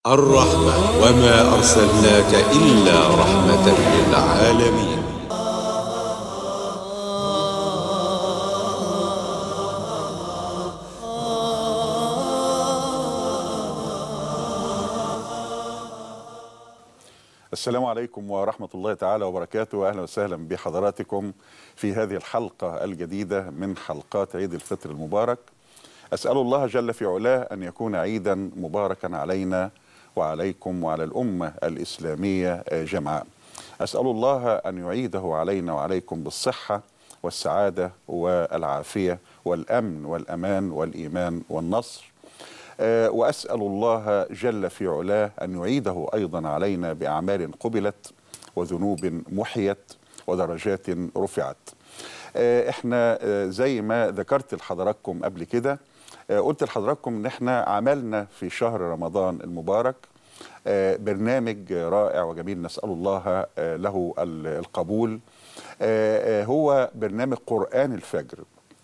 الرحمة وما أرسلناك إلا رحمة للعالمين السلام عليكم ورحمة الله تعالى وبركاته أهلا وسهلا بحضراتكم في هذه الحلقة الجديدة من حلقات عيد الفطر المبارك أسأل الله جل في علاه أن يكون عيدا مباركا علينا وعليكم وعلى الأمة الإسلامية جمعاء أسأل الله أن يعيده علينا وعليكم بالصحة والسعادة والعافية والأمن والأمان والإيمان والنصر آه، واسال الله جل في علاه ان يعيده ايضا علينا باعمال قبلت وذنوب محيت ودرجات رفعت. آه، احنا آه، زي ما ذكرت لحضراتكم قبل كده قلت لحضراتكم ان احنا عملنا في شهر رمضان المبارك برنامج رائع وجميل نسال الله له القبول هو برنامج قران الفجر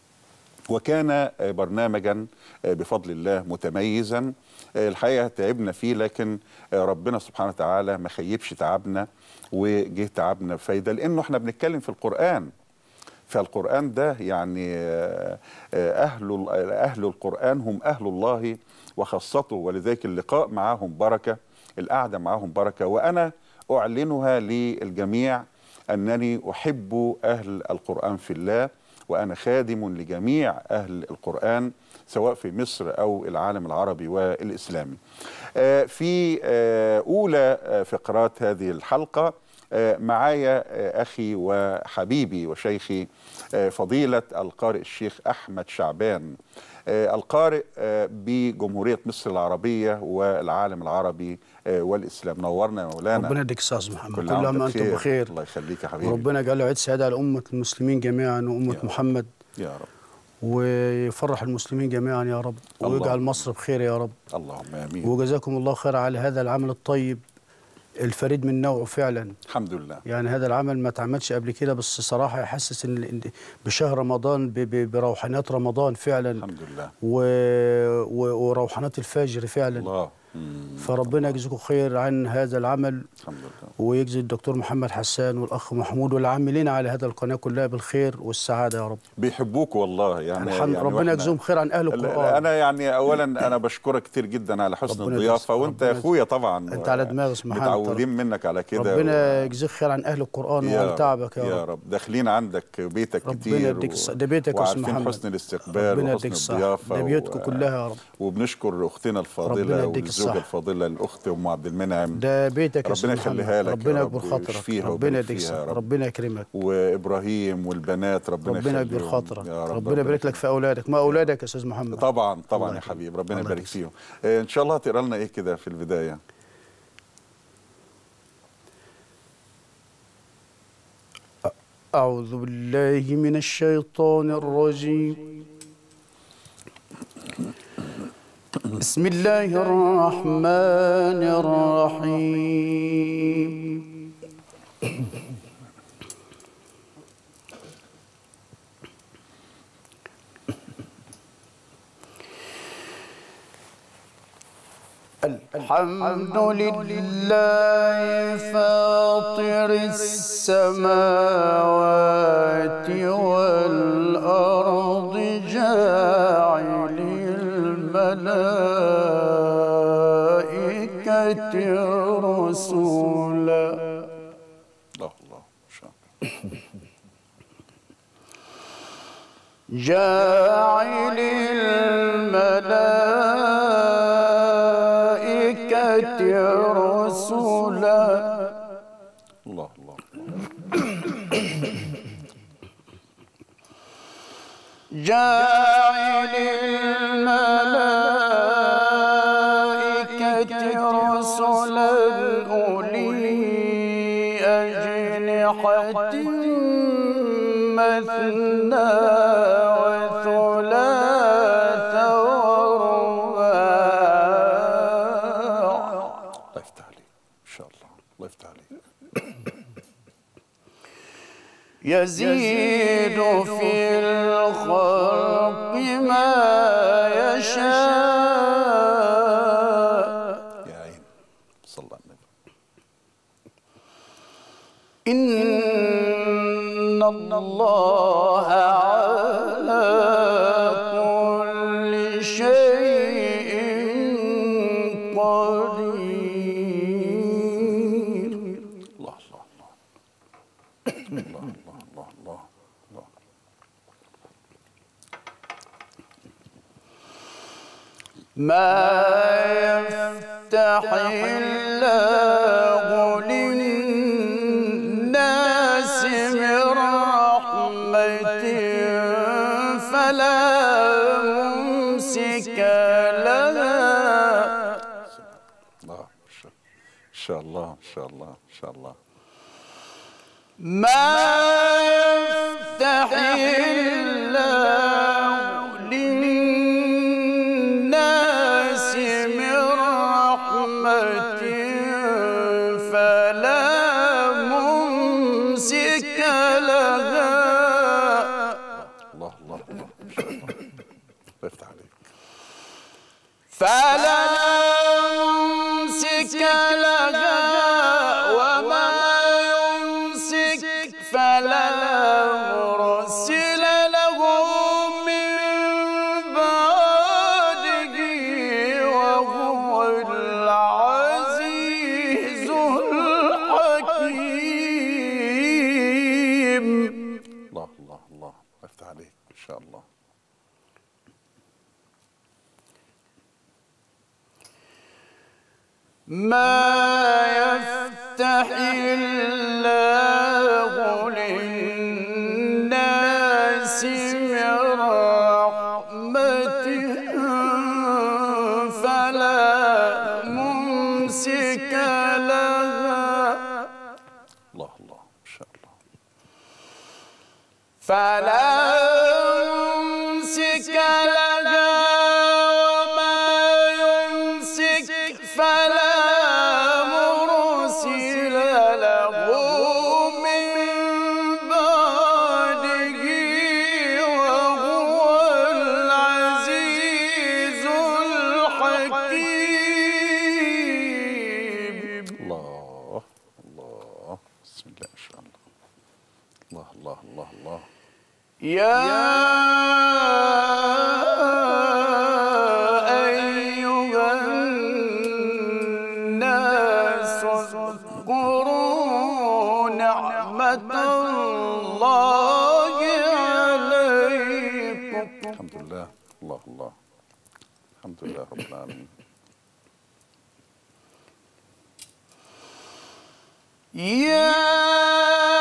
وكان برنامجا بفضل الله متميزا الحقيقه تعبنا فيه لكن ربنا سبحانه وتعالى ما خيبش تعبنا وجه تعبنا بفايده لانه احنا بنتكلم في القران فالقران ده يعني اهل اهل القران هم اهل الله وخاصته ولذلك اللقاء معهم بركه القعده معهم بركه وانا اعلنها للجميع انني احب اهل القران في الله وانا خادم لجميع اهل القران سواء في مصر او العالم العربي والاسلامي. في اولى فقرات هذه الحلقه معايا اخي وحبيبي وشيخي فضيله القارئ الشيخ احمد شعبان القارئ بجمهوريه مصر العربيه والعالم العربي والاسلام نورنا يا مولانا ربنا يديك استاذ محمد كل كل عام عام وأنت وانتم بخير الله يخليك يا حبيبي وربنا يجعله عيد سعاده على امه المسلمين جميعا وامه يا رب. محمد يا رب ويفرح المسلمين جميعا يا رب اللهم. ويجعل مصر بخير يا رب اللهم امين وجزاكم الله خير على هذا العمل الطيب الفريد من نوعه فعلا الحمد لله يعني هذا العمل ما اتعملش قبل كده بس صراحه يحسس ان إن بشهر رمضان ب- ب- بروحانيات رمضان فعلا الحمد لله و... و... وروحانات الفجر فعلا الله مم. فربنا يجزيكم خير عن هذا العمل الحمد لله ويجزي الدكتور محمد حسان والاخ محمود والعاملين على هذا القناه كلها بالخير والسعاده يا رب بيحبوك والله يعني الحمد يعني ربنا وإحنا- يجزيهم خير عن اهل لا- القران انا يعني اولا انا بشكرك كتير جدا على حسن ربنا الضيافه يجزيك- وانت يا ربنا اخويا طبعا انت على دماغي سبحان متعودين منك على كده ربنا يجزيك خير عن اهل القران يا وعن رب- تعبك يا, يا رب رب داخلين عندك بيتك ربنا كتير يديك الص- ده بيتك يا أستاذ وعارفين محمد. حسن الاستقبال ربنا وحسن يديك الصحة الضيافه ده بيوتكم و- كلها يا رب وبنشكر اختنا الفاضله ربنا يديك والزوجه الصحة. الفاضله الاخت ام عبد المنعم ده بيتك يا ربنا أستاذ محمد. يخليها لك يا ربنا رب يكبر خاطرك ويشفيها ربنا ويبارك يديك فيها يا الصحة. رب. ربنا يكرمك وابراهيم والبنات ربنا ربنا يكبر يخليهم. خاطرك يا رب ربنا يبارك لك في اولادك ما اولادك يا استاذ محمد طبعا طبعا الله يا يكرمك. حبيبي ربنا الله يبارك يكرمك. فيهم آه، ان شاء الله هتقرا لنا ايه كده في البدايه أعوذ بالله من الشيطان الرجيم بسم الله الرحمن الرحيم الحمد لله فاطر السماوات والأرض جاعل الملائكة رسلا الله الله ان شاء الله جاعل الملائكة رسلا الله الله جاعل الملائكة رسلا أولي أجنحة مثنى وثلاث ورباع الله يفتح عليك ان شاء الله الله يفتح عليك يزيد في الخلق ما يشاء يا عين صلى الله عليه وسلم إن الله على كل شيء قدير الله الله الله الله الله الله الله الله ما يفتح الله للناس من رحمة فلا ممسك لها الله ان شاء الله ان شاء الله ان شاء الله ما يفتح الله للناس من رحمة فلا ممسك لها الله الله الله ان شاء الله الله يفتح عليك فلا ممسك لها وما يمسك فلا مرسل له من بعده وهو العزيز الحكيم الله الله الله الله يفتح عليك ان شاء الله ما يفتح الله للناس من رحمة فلا ممسك لها الله الله ان شاء الله فلا ممسك لها وما يمسك فلا مرسل له من بعده وهو العزيز الحكيم الله الله بسم الله ان شاء الله الله الله الله الله يا أيها الناس اذكروا نعمة الله عليكم الحمد لله الله الله الحمد لله رب العالمين يا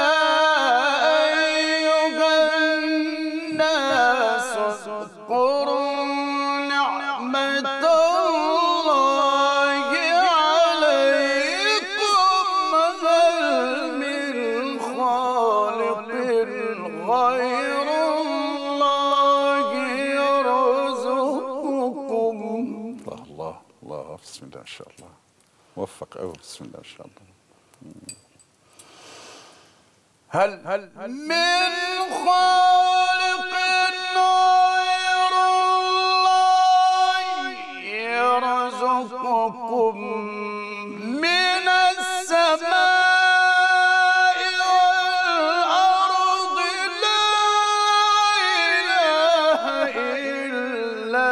أيها الناس اذكروا نعمة الله عليكم هل من خالق غير الله يرزقكم الله الله الله بسم الله ان شاء الله موفق قوي بسم الله ان شاء الله هل هل من خالق غير الله يرزقكم من السماء والأرض لا إله إلا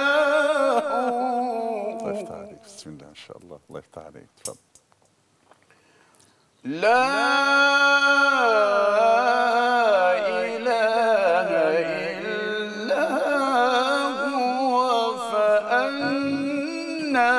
الله هو يفتح عليك بسم الله ان شاء الله الله يفتح عليك تفضل لا إله إلا هو فأنا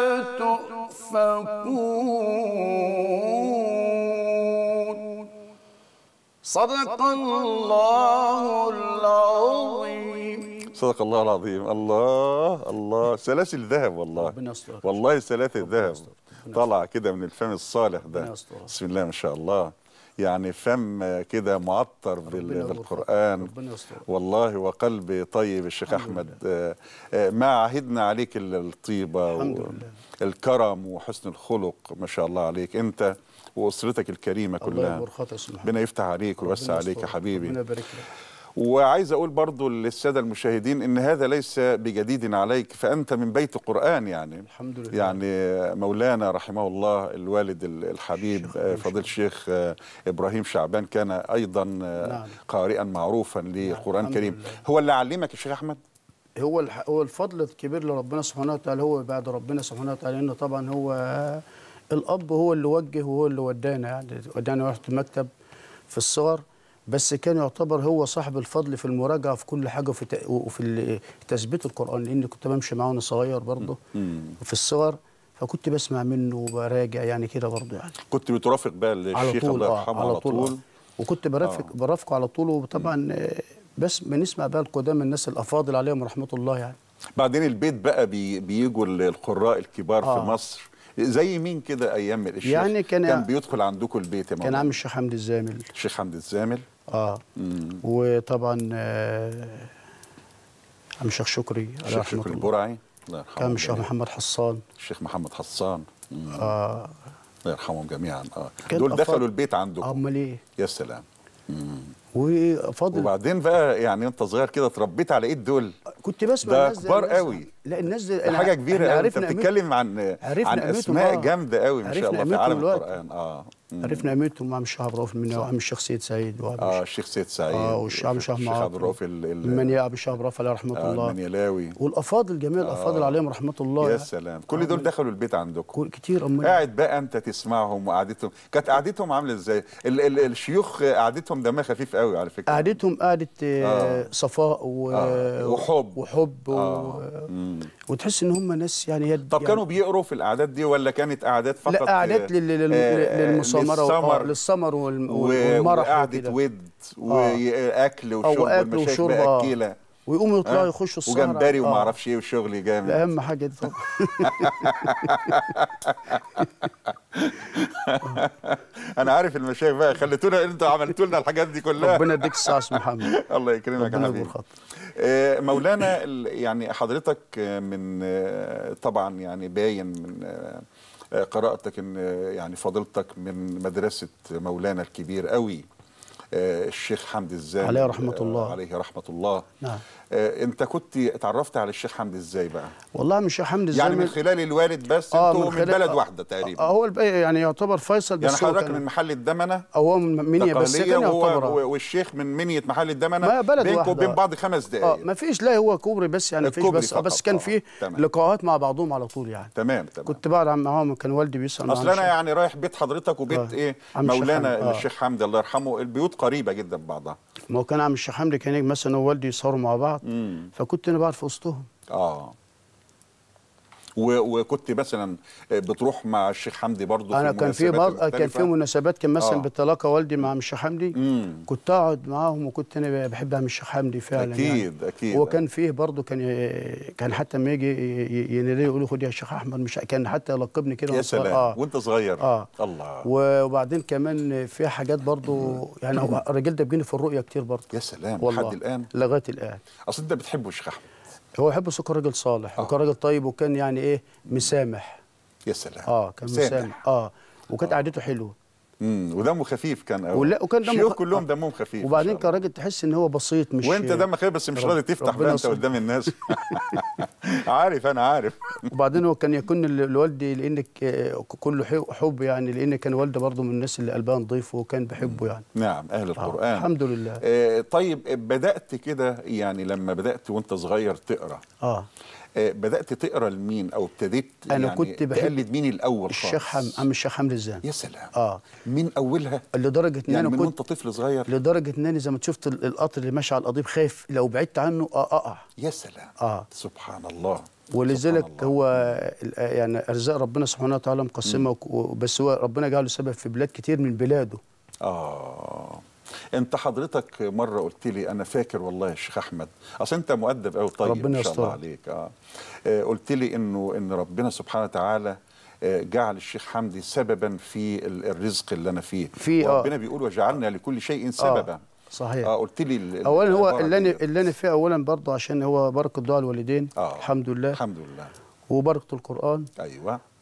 تؤفكون صدق الله العظيم صدق الله العظيم الله الله سلاسل ذهب والله ربنا يسترك. والله سلاسل ذهب يسترك. ربنا طالعه كده من الفم الصالح ده ربنا يسترك. بسم الله ما شاء الله يعني فم كده معطر بال- ربنا يغفر. بالقرآن ربنا يستر. والله وقلب طيب الشيخ الحمد أحمد آه، آه، ما عهدنا عليك إلا الطيبة الحمد و- لله. الكرم وحسن الخلق ما شاء الله عليك أنت وأسرتك الكريمة الله كلها يكبر خاطرك يا سيدي محمد. ربنا يفتح عليك ويوسع ربنا عليك يا يستر. حبيبي ربنا يبارك لك وعايز اقول برضو للساده المشاهدين ان هذا ليس بجديد عليك فانت من بيت قران يعني الحمد لله. يعني مولانا رحمه الله الوالد ال- الحبيب الشيخ آه، إبراهيم فضيل الشيخ آه، ابراهيم شعبان كان ايضا آه، نعم. قارئا معروفا للقران الحمد الكريم لله. هو اللي علمك الشيخ احمد هو الح... هو الفضل الكبير لربنا سبحانه وتعالى هو بعد ربنا سبحانه وتعالى انه طبعا هو الاب هو اللي وجه وهو اللي ودانا يعني ودانا رحت المكتب في الصغر بس كان يعتبر هو صاحب الفضل في المراجعه في كل حاجه وفي ت- وفي ال- تثبيت القران لاني كنت بمشي معاه وانا صغير برضه في الصغر فكنت بسمع منه وبراجع يعني كده برضه يعني كنت بترافق بقى على الشيخ طول الله آه يرحمه على طول, آه. وكنت برافق آه. برافقه على طول وطبعا آه، بس بنسمع بقى القدام الناس الافاضل عليهم رحمه الله يعني بعدين البيت بقى بي بيجوا ال- القراء الكبار في آه. مصر زي مين كده ايام الشيخ يعني كان- كان بيدخل عندكم البيت يا كان مولانا عم الشيخ حمدي الزامل الشيخ حمد الزامل اه مم. وطبعا آه، عم الشيخ شكري عليه الشيخ رحمه شكري الله البرعي الله يرحمه كان الشيخ جميعاً. محمد حصان الشيخ محمد حسان مم. اه الله يرحمهم جميعا اه كان دول أفاضل- دخلوا البيت عندكم امال ايه يا سلام وفضل وبعدين بقى يعني انت صغير كده اتربيت على ايد دول كنت بسمع ده الناس زي كبار الناس- قوي. لا الناس دي ده حاجه كبيره إحنا قوي انت عرفنا قيمتهم- بتتكلم عن عرفنا عن قيمتهم، اسماء آه. جامده قوي ما شاء عرفنا الله في قيمتهم عالم دلوقتي. القران اه مم. عرفنا قيمتهم مع الشيخ عبد الرؤوف المنيا وعم الشيخ سيد سعيد وعم اه الشيخ سيد سعيد اه والشيخ الشيخ الشيخ عبد الرؤوف ال- ال- المنيا ابو الشيخ عبد الرؤوف عليه رحمه آه الله المنيلاوي والافاضل جميع الافاضل عليهم رحمه الله يا يعني. سلام كل دول دخلوا البيت عندكم كل- كتير امال قاعد بقى انت تسمعهم وقعدتهم كانت قعدتهم عامله ازاي ال ال الشيوخ قعدتهم دمها خفيف قوي على فكره قعدتهم قعدة آه. آه. صفاء و... آه. وحب. وحب و... آه. مم. وتحس ان هم ناس يعني يد طب يعني كانوا بيقروا في القعدات دي ولا كانت قعدات فقط لا قعدات لل... لل... آه، للمسامره و... للسمر آه للسمر وال... و- والمرح وقعدة وكده. ود واكل آه، وشرب واكل والمشايخ وشرب بقى آه. اكيله ويقوموا يطلعوا آه، يخشوا السهره وجمبري وما آه. اعرفش ايه وشغل جامد لا اهم حاجه دي طبعا انا عارف المشايخ بقى خليتونا انتوا عملتوا لنا الحاجات دي كلها ربنا يديك الساعه اسم محمد الله يكرمك يا ربنا حبيبي يكبر خاطرك. آه، مولانا ال- يعني حضرتك آه، من آه، طبعا يعني باين من آه، آه، قراءتك ان آه، يعني فضيلتك من مدرسه مولانا الكبير قوي آه، الشيخ حمدي الزامل عليه رحمة آه، الله. عليه رحمه الله نعم. آه، انت كنت اتعرفت على الشيخ حمدي ازاي بقى والله مش حمدي يعني من الزامل خلال الوالد بس آه، انتوا من, خلال- بلد آه، واحده تقريبا آه هو الب- يعني يعتبر فيصل يعني بس هو حضرتك كان من محل الدمنه هو من منيا بس تقالية كان وهو يعتبر و- والشيخ من منية محل الدمنه ما بلد بينكم واحدة. وبين بعض خمس اه دقائق ما فيش لا هو كوبري بس يعني فيش الكوبري بس آه، بس فقط، كان آه، فيه تمام. لقاءات مع بعضهم على طول يعني تمام تمام كنت بقعد عم- معاهم كان والدي بيسال اصل انا يعني رايح بيت حضرتك وبيت آه. ايه عم الشيخ مولانا حمدي، آه. الشيخ حمدي الله يرحمه البيوت قريبه جدا ببعضها ما هو كان عم الشيخ حمدي كان يجي مثلا هو والدي يسهروا مع بعض مم. فكنت انا بقعد في وسطهم اه و- وكنت مثلا بتروح مع الشيخ حمدي برضه انا كان في بعض كان في مناسبات كان مثلا آه. بتلاقى والدي مع عم الشيخ حمدي مم. كنت اقعد معاهم وكنت انا بحب عم الشيخ حمدي فعلا أكيد، يعني. أكيد. هو كان فيه برضه كان ي- كان حتى لما يجي ي- ينادي يقول لي خد يا شيخ احمد مش كان حتى يلقبني كده يا وأنا صغير. سلام اه وانت صغير اه الله وبعدين كمان في حاجات برضه يعني هو الراجل ده بيجيني في الرؤيه كتير برضه يا سلام والله لحد الان لغايه الان اصل انت بتحبه الشيخ احمد هو يحب سكر راجل صالح آه. وكان راجل طيب وكان يعني ايه مسامح يا سلام اه كان مسامح اه وكانت قعدته حلوه امم ودمه خفيف كان قوي ولا وكان دمه الشيوخ خ- كلهم آه. دمهم خفيف ما وبعدين شاء كان الله. راجل تحس ان هو بسيط مش وانت دمك خفيف بس مش رب- راضي تفتح ربنا بقى انت يصلح. قدام الناس عارف انا عارف وبعدين هو كان يكون ال- الوالدي لانك آه، كله حب- حب يعني لان كان والده برضه من الناس اللي قلبها نظيف وكان بيحبه يعني نعم اهل آه. القران الحمد لله آه طيب بدات كده يعني لما بدات وانت صغير تقرا اه آه بدات تقرا لمين او ابتديت أنا يعني كنت بحب تقلد مين الاول الشيخ حم... خالص عم الشيخ حمد الزان يا سلام اه من اولها لدرجه ان يعني انا من كنت وانت طفل صغير لدرجه ان انا زي ما شفت ال- القطر اللي ماشي على القضيب خايف لو بعدت عنه آه اقع يا سلام اه سبحان الله ولذلك سبحان الله. هو ال- يعني ارزاق ربنا سبحانه وتعالى مقسمه وك- و- بس هو ربنا جعله سبب في بلاد كتير من بلاده آه أنت حضرتك مرة قلت لي أنا فاكر والله يا شيخ أحمد أصل أنت مؤدب أوي طيب ربنا إن شاء الله يسترك. عليك آه. آه قلت لي إنه إن ربنا سبحانه وتعالى آه، جعل الشيخ حمدي سببا في ال- الرزق اللي أنا فيه في، آه. ربنا بيقول وجعلنا لكل شيء سببا آه صحيح آه قلت لي ال- اولا هو العبارة اللي انا دي. اللي انا فيه اولا برضه عشان هو بركه دعاء الوالدين آه. الحمد لله الحمد لله وبركه القران أيوه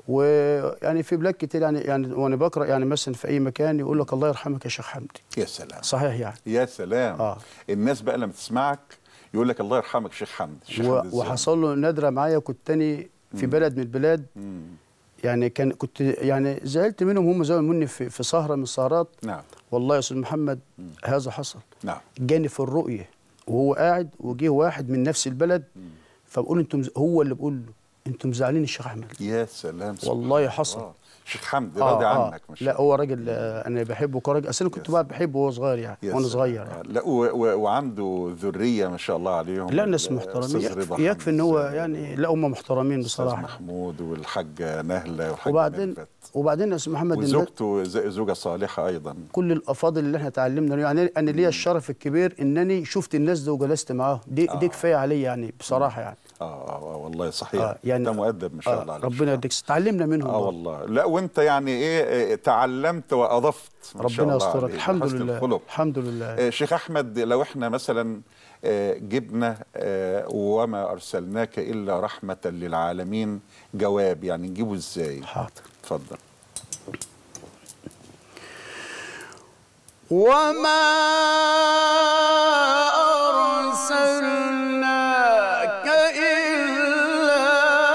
ويعني في بلاد كتير يعني يعني وانا بقرا يعني مثلا في اي مكان يقول لك الله يرحمك يا شيخ حمدي يا سلام صحيح يعني يا سلام آه. الناس بقى لما تسمعك يقول لك الله يرحمك شيخ حمد الشيخ و- حمد الزين. وحصل له نادره معايا كنت تاني في بلد من البلاد مم. يعني كان كنت يعني زعلت منهم هم زعلوا مني في, في سهره من السهرات نعم والله يا استاذ محمد هذا حصل نعم جاني في الرؤيه وهو قاعد وجه واحد من نفس البلد فبقول انتم هو اللي بقول له انتم مزعلين الشيخ احمد يا سلام والله سبحان حصل. الله. شيخ حمد راضي عنك ما شاء لا الله هو راجل آه، انا بحبه كراجل اصل انا كنت بقى بحبه وهو صغير يعني يا وانا سلام. صغير آه، يعني لا و و وعنده ذريه ما شاء الله عليهم لا ناس ال- محترمين أستاذ رضا يكفي, يكفي حمد ان هو الزين يعني لا هم محترمين الاستاذ بصراحه محمود والحاجه نهله والحاجه وبعدين ملفت. وبعدين يا استاذ محمد الناس- وزوجته ز- زوجه صالحه ايضا كل الافاضل اللي احنا اتعلمنا يعني انا ليا الشرف الكبير انني شفت الناس دي وجلست معاهم دي دي كفايه عليا يعني بصراحه يعني اه اه آه، والله صحيح آه، يعني- ده مؤدب ما شاء آه الله عليك ربنا يديك تعلمنا منهم اه برضه. والله لا وانت يعني ايه إيه، تعلمت واضفت ما شاء ربنا الله يسترك عليك، الحمد بحسن لله الخلق. الحمد لله آه، شيخ احمد لو احنا مثلا آه، جبنا آه، وما ارسلناك الا رحمه للعالمين جواب يعني نجيبه ازاي حاضر اتفضل وما أرسلناك إلا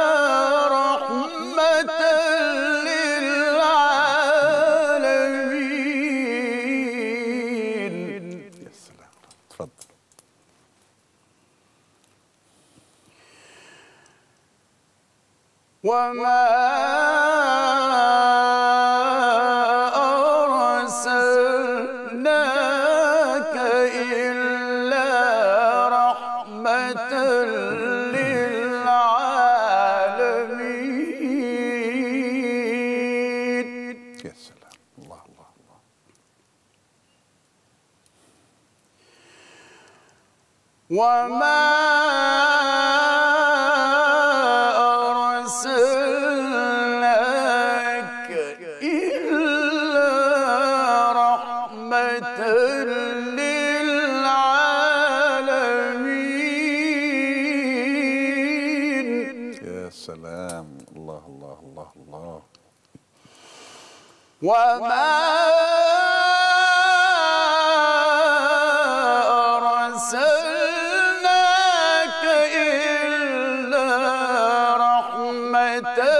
رحمة للعالمين يا سلام اتفضل وما أرسلناك إلا رحمة للعالمين يا سلام الله الله الله وما أرسلناك إلا رحمة للعالمين يا سلام الله الله الله الله وما أرسلناك إلا رحمة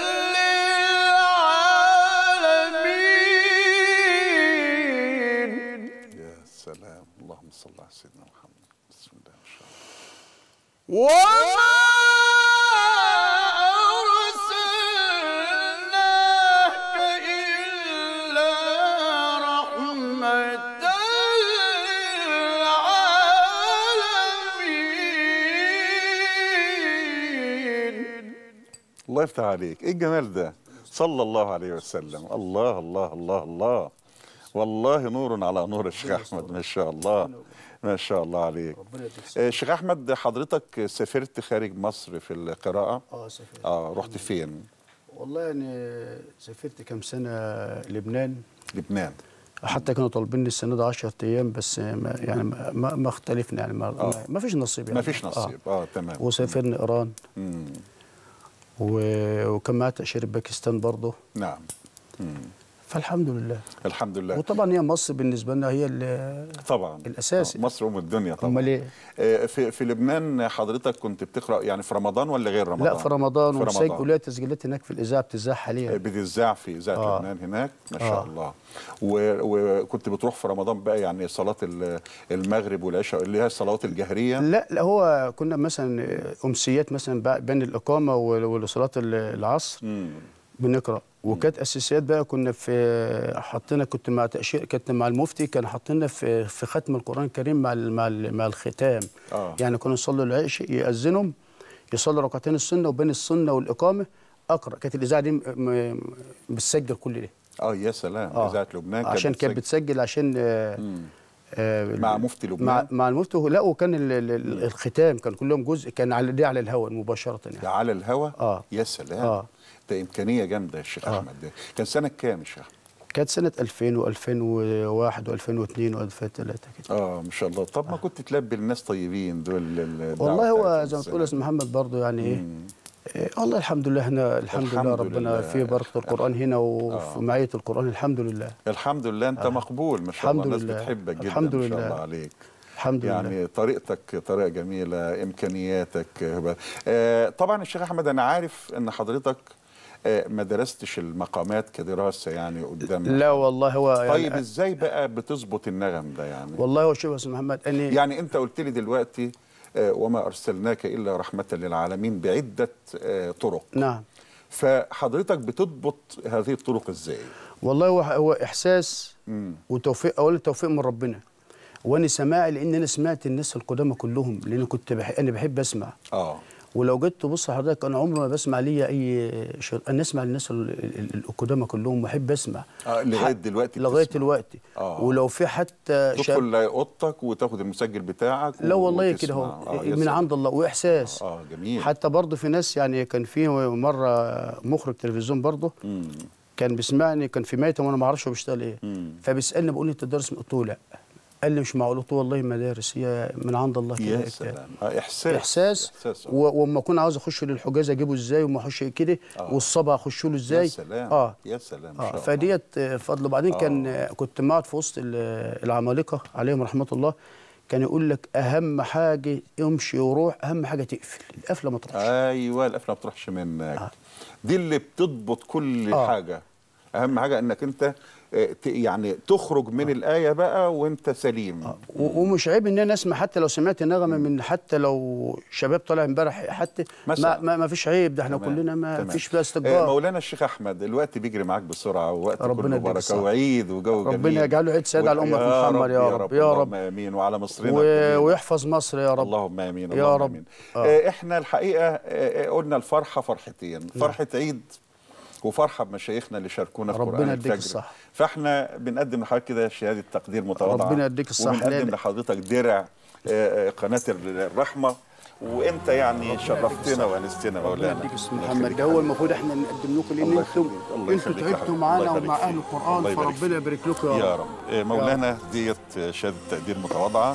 للعالمين يا سلام اللهم صل على سيدنا محمد بسم الله ما شاء الله وما أرسلناك إلا رحمة للعالمين الله يفتح عليك ايه الجمال ده صلى الله عليه وسلم الله الله الله الله والله نور على نور الشيخ احمد ما شاء الله ما شاء الله عليك آه، شيخ احمد حضرتك سافرت خارج مصر في القراءه اه سافرت اه رحت فين والله يعني سافرت كم سنة لبنان لبنان حتى كانوا طالبيني السنة دي 10 أيام بس ما يعني ما, ما- ما اختلفنا يعني ما, ما, ما فيش نصيب يعني ما فيش نصيب اه, تمام وسافرنا إيران مم. و- وكان معايا تأشيرة باكستان برضه نعم مم. فالحمد لله الحمد لله وطبعا هي مصر بالنسبة لنا هي اللي طبعا الأساسي. آه، مصر ام الدنيا طبعا أمال إيه؟ آه، في في لبنان حضرتك كنت بتقرا يعني في رمضان ولا غير رمضان؟ لا في رمضان في ومسجل رمضان وليا تسجيلات هناك في الإذاعة بتذاع حاليا بتذاع في اذاعه آه. لبنان هناك ما شاء آه. الله و- وكنت بتروح في رمضان بقى يعني صلاه ال- المغرب والعشاء اللي هي الصلوات الجهريه لا لا هو كنا مثلا أمسيات مثلا بقى بين الإقامة وال- وصلاة ال- العصر مم. بنقرا وكانت اساسيات بقى كنا في حطينا كنت مع تاشير كنت مع المفتي كان حاطيننا في في ختم القران الكريم مع ال- مع ال- مع الختام آه. يعني كنا نصلي العشاء يأذنهم يصلي ركعتين السنه وبين السنه والاقامه اقرا كانت الاذاعه دي م- م- بتسجل كل ده اه يا سلام آه. اذاعه لبنان عشان كانت بتسجل. بتسجل عشان آه آه مع مفتي لبنان؟ مع, مع المفتي لا وكان ال- ال- ال- الختام كان كل يوم جزء كان على دي على الهواء مباشره يعني ده على الهوا آه. يا سلام آه. ده امكانيه جامده يا شيخ آه. احمد ده كان سنه كام يا شيخ كانت سنه 2000 و2001 و2002 و2003 كده اه ما شاء الله طب ما كنت تلبي الناس طيبين دول ال- الدعوة والله هو بتاعتهم زي ما إزاي؟ تقول يا استاذ محمد برضه يعني ايه إيه، والله الحمد لله احنا الحمد, الحمد لله ربنا لله. في بركه القران هنا وفي معيه القران الحمد لله الحمد لله انت مقبول ما شاء الله الحمد الناس لله. بتحبك جدا الحمد ما شاء لله. الله عليك الحمد لله يعني طريقتك طريقه جميله امكانياتك هبة. آه طبعا الشيخ احمد انا عارف ان حضرتك آه ما درستش المقامات كدراسه يعني قدام لا والله هو طيب يعني ازاي بقى بتظبط النغم ده يعني والله هو شوف يا استاذ محمد اني يعني انت قلت لي دلوقتي آه وما ارسلناك الا رحمه للعالمين بعده آه طرق نعم فحضرتك بتضبط هذه الطرق ازاي والله هو هو احساس مم. وتوفيق اولا توفيق من ربنا وانا سماعي لان انا سمعت الناس القدامى كلهم لان كنت بح... انا بحب اسمع اه ولو جيت تبص حضرتك انا عمري ما بسمع ليا اي شيء انا اسمع الناس ال- ال- ال- القدامى كلهم واحب اسمع آه، لغاية ح- دلوقتي لغايه بتسمع. دلوقتي آه. ولو في حتى تدخل اوضتك وتاخد المسجل بتاعك لا والله وتسمع. كده هو آه، يا من سلام. عند الله واحساس اه جميل حتى برضه في ناس يعني كان في مره مخرج تلفزيون برضه مم. كان بيسمعني كان في ميتم وانا ما اعرفش هو بيشتغل ايه مم. فبيسالني بقول لي انت دارس قلت له لا قال لي مش معقول قلت له والله مدارس هي من عند الله كده يا بتاع. سلام آه احساس احساس احساس آه. و- واما اكون عاوز اخش للحجاز اجيبه ازاي وما اخش كده آه. والصبا اخش له يا ازاي سلام اه يا سلام ما اه شاء الله. فديت آه، فضل وبعدين كان آه، كنت قاعد في وسط ال- العمالقه عليهم رحمه الله كان يقول لك اهم حاجه امشي وروح اهم حاجه تقفل القفله ما تروحش ايوه القفله ما بتروحش منك آه. دي اللي بتضبط كل آه. حاجه اهم حاجه انك انت آه، ت- يعني تخرج من الايه بقى وانت سليم و- ومش عيب ان انا اسمع حتى لو سمعت نغمه من حتى لو شباب طالع امبارح حتى مثلاً. ما, ما, ما فيش عيب ده احنا تمام، كلنا ما تمام. فيش فيها آه، استكبار مولانا الشيخ احمد الوقت بيجري معاك بسرعه ووقت ربنا كله يديك بركه الصحة. وعيد وجو جميل ربنا يجعله عيد سعيد على أمة يا محمد يا رب، يا اللهم رب. امين وعلى مصرنا و... الجميلة. ويحفظ مصر يا رب اللهم امين يا اللهم رب. امين آه. آه. احنا الحقيقه آه آه، قلنا الفرحه فرحتين فرحه عيد وفرحه بمشايخنا اللي شاركونا في ربنا قران يديك الفجر الصحة. فاحنا بنقدم لحضرتك كده شهاده تقدير متواضعه ربنا يديك الصحة. وبنقدم لأن- لحضرتك درع آه، آه، قناه الرحمه وانت يعني شرفتنا وانستنا ربنا مولانا يديك اسم الله محمد يخليك ده يا هو حبيبي. المفروض احنا نقدم لكم لان الله انتم يخليك، الله انتوا يخليك يا تعبتوا حبيبي. معانا الله يبارك ومع فيك. اهل القران الله يبارك فربنا يبارك لكم يا يا رب آه، مولانا ديت شهادة تقدير متواضعة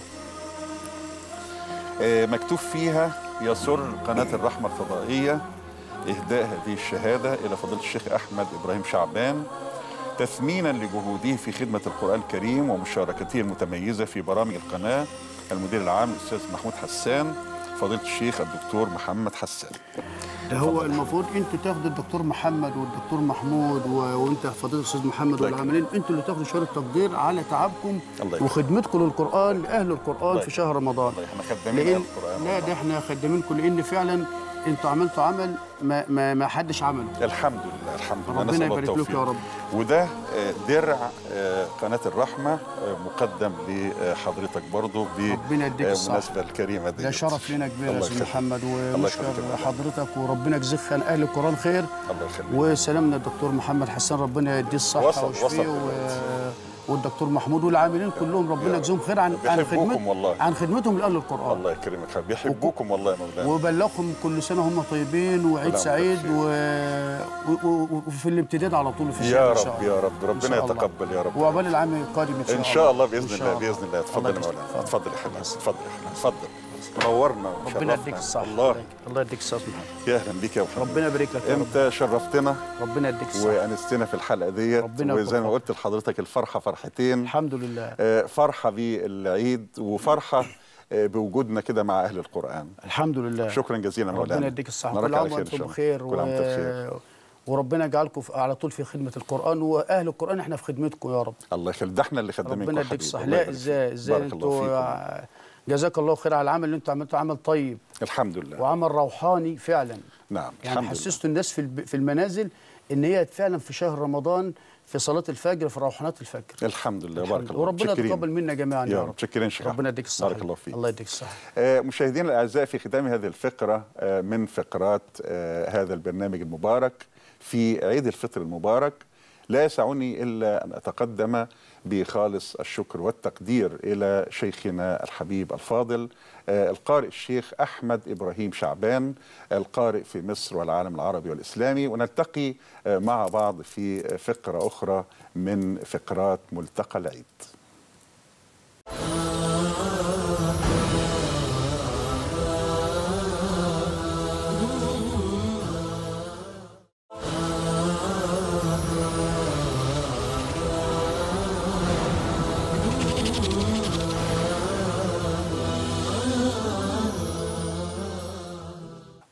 آه، مكتوب فيها يسر قناة الرحمة الفضائية إهداء هذه الشهادة إلى فضيلة الشيخ أحمد إبراهيم شعبان تثمينا لجهوده في خدمة القرآن الكريم ومشاركته المتميزة في برامج القناة المدير العام الأستاذ محمود حسان فضيلة الشيخ الدكتور محمد حسان ده هو المفروض انتوا تاخدوا الدكتور محمد والدكتور محمود و... وانت فضيله الاستاذ محمد الله والعاملين انتوا اللي تاخدوا شهاده تقدير على تعبكم الله يكرمك. وخدمتكم للقران لاهل القران الله في شهر رمضان الله احنا خدامين لان القرآن لا ده احنا خدامينكم لان فعلا انتوا عملتوا عمل ما ما, ما حدش عمله الحمد لله الحمد لله ربنا نسأل الله يبارك لك التوفيق. يا رب. وده آه، درع آه، قناة الرحمة آه، مقدم لحضرتك برضو ربنا يديك الصحة. بالمناسبة الكريمة دي ده شرف لنا كبير يا الله استاذ يخليك. محمد الله ونشكر يخليك يا مولانا. حضرتك وربنا يجزيك عن اهل القران خير الله يخليك وسلامنا الدكتور محمد حسان ربنا يديه الصحه وصل- ويشفيه وصل و... دلوقتي. والدكتور محمود والعاملين كلهم ربنا يجزيهم خير عن عن بيحبوكم خدمت والله. عن خدمتهم لاهل القران الله يكرمك حبيبي بيحبوكم والله يا مولانا وبلغهم كل سنه هم طيبين وعيد لا، سعيد بخير. و... و... و... وفي الامتداد على طول في الشهر يا إن شاء رب الله. يا رب إن ربنا شاء الله. يتقبل يا رب وعقبال العام القادم ان شاء الله ان شاء الله إن باذن شاء الله باذن الله اتفضل يا يجزيك. مولانا اتفضل يا حبيبي اتفضل يا حبيبي اتفضل نورنا ربنا وشرفنا. يديك الصحه الله الله يديك الصحه محمد يا اهلا بيك يا محمد ربنا يبارك لك يا رب انت شرفتنا ربنا يديك الصحه وانستنا في الحلقه ديت ربنا وزي ما يوفقك. قلت لحضرتك الفرحه فرحتين الحمد لله آه، فرحه بالعيد وفرحه آه، بوجودنا كده مع اهل القران الحمد لله شكرا جزيلا مولانا ربنا يديك الصحه نراك كل على عام خير إن شاء وانتم الله. بخير كل عام وانتم بخير وربنا يجعلكم في- على طول في خدمه القران واهل القران احنا في خدمتكم يا رب الله يخليك ده احنا اللي خدامينكم ربنا يا يديك حبيبي. الصحه الله لا يبارك ازاي فيك. ازاي بارك الله فيكم انتوا جزاك الله خير على العمل اللي انتوا عملتوا عمل طيب الحمد لله وعمل روحاني فعلا نعم يعني الحمد لله حسستوا الناس في الب- في المنازل ان هي فعلا في شهر رمضان في صلاه الفجر في روحانات الفجر الحمد لله بارك الله وربنا متشكرين. يتقبل منا جميعا يا يا رب. رب متشكرين شيخ ربنا أحمد. يديك الصحه بارك الله فيك الله يديك الصحه آه، مشاهدينا الاعزاء في ختام هذه الفقره آه، من فقرات آه، هذا البرنامج المبارك في عيد الفطر المبارك لا يسعني الا ان اتقدم بخالص الشكر والتقدير الى شيخنا الحبيب الفاضل آه، القارئ الشيخ احمد ابراهيم شعبان القارئ في مصر والعالم العربي والاسلامي ونلتقي آه، مع بعض في فقره اخرى من فقرات ملتقى العيد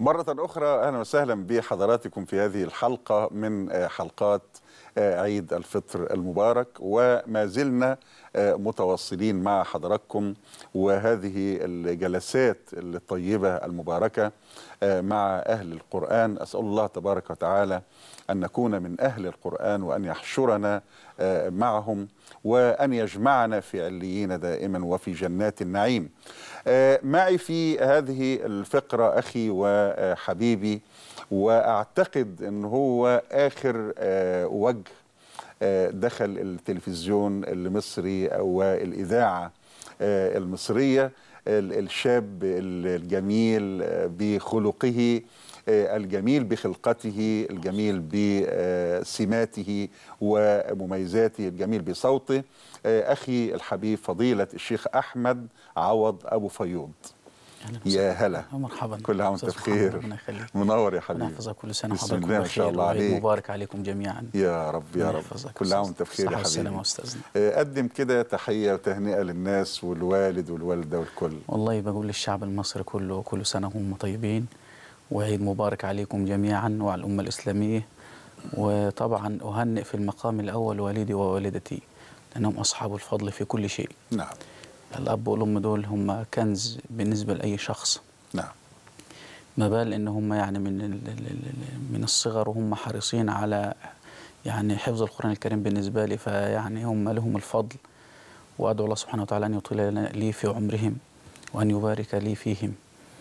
مرة أخرى أهلا وسهلا بحضراتكم في هذه الحلقة من آه، حلقات آه، عيد الفطر المبارك وما زلنا آه، متواصلين مع حضراتكم وهذه الجلسات الطيبة المباركة آه، مع أهل القرآن أسأل الله تبارك وتعالى أن نكون من أهل القرآن وأن يحشرنا آه، معهم وأن يجمعنا في عليين دائما وفي جنات النعيم آه، معي في هذه الفقرة أخي وحبيبي وأعتقد أن هو آخر آه، وجه آه، دخل التلفزيون المصري والإذاعة آه، المصرية ال- الشاب الجميل آه، بخلقه آه، الجميل بخلقته الجميل بسماته ومميزاته الجميل بصوته آه، أخي الحبيب فضيلة الشيخ أحمد عوض أبو فيوض أهلا يا وسهلا. هلا مرحبا كل عام وانت أستاذ محمد، بخير ربنا يخليك منور يا ربنا حبيبي يحفظك كل سنه بسم وحضراتكم الله ما بخير شاء الله وعيد عليك مبارك عليكم جميعا يا رب يا ربنا رب يحفظك كل عام وانت أستاذ. بخير يا صحة والسلامة حبيبي أستاذنا. آه، قدم كده تحية وتهنئة للناس والوالد والوالدة والكل والله بقول للشعب المصري كله كل سنة وهم طيبين وعيد مبارك عليكم جميعا وعلى الأمة الإسلامية وطبعا أهنئ في المقام الأول والدي ووالدتي لأنهم أصحاب الفضل في كل شيء نعم الأب والأم دول هم كنز بالنسبة لأي شخص نعم ما بال ان هم يعني من ال- ال- ال- من الصغر وهم حريصين على يعني حفظ القران الكريم بالنسبه لي فيعني هم لهم الفضل وادعو الله سبحانه وتعالى ان يطيل لنا- لي في عمرهم وان يبارك لي فيهم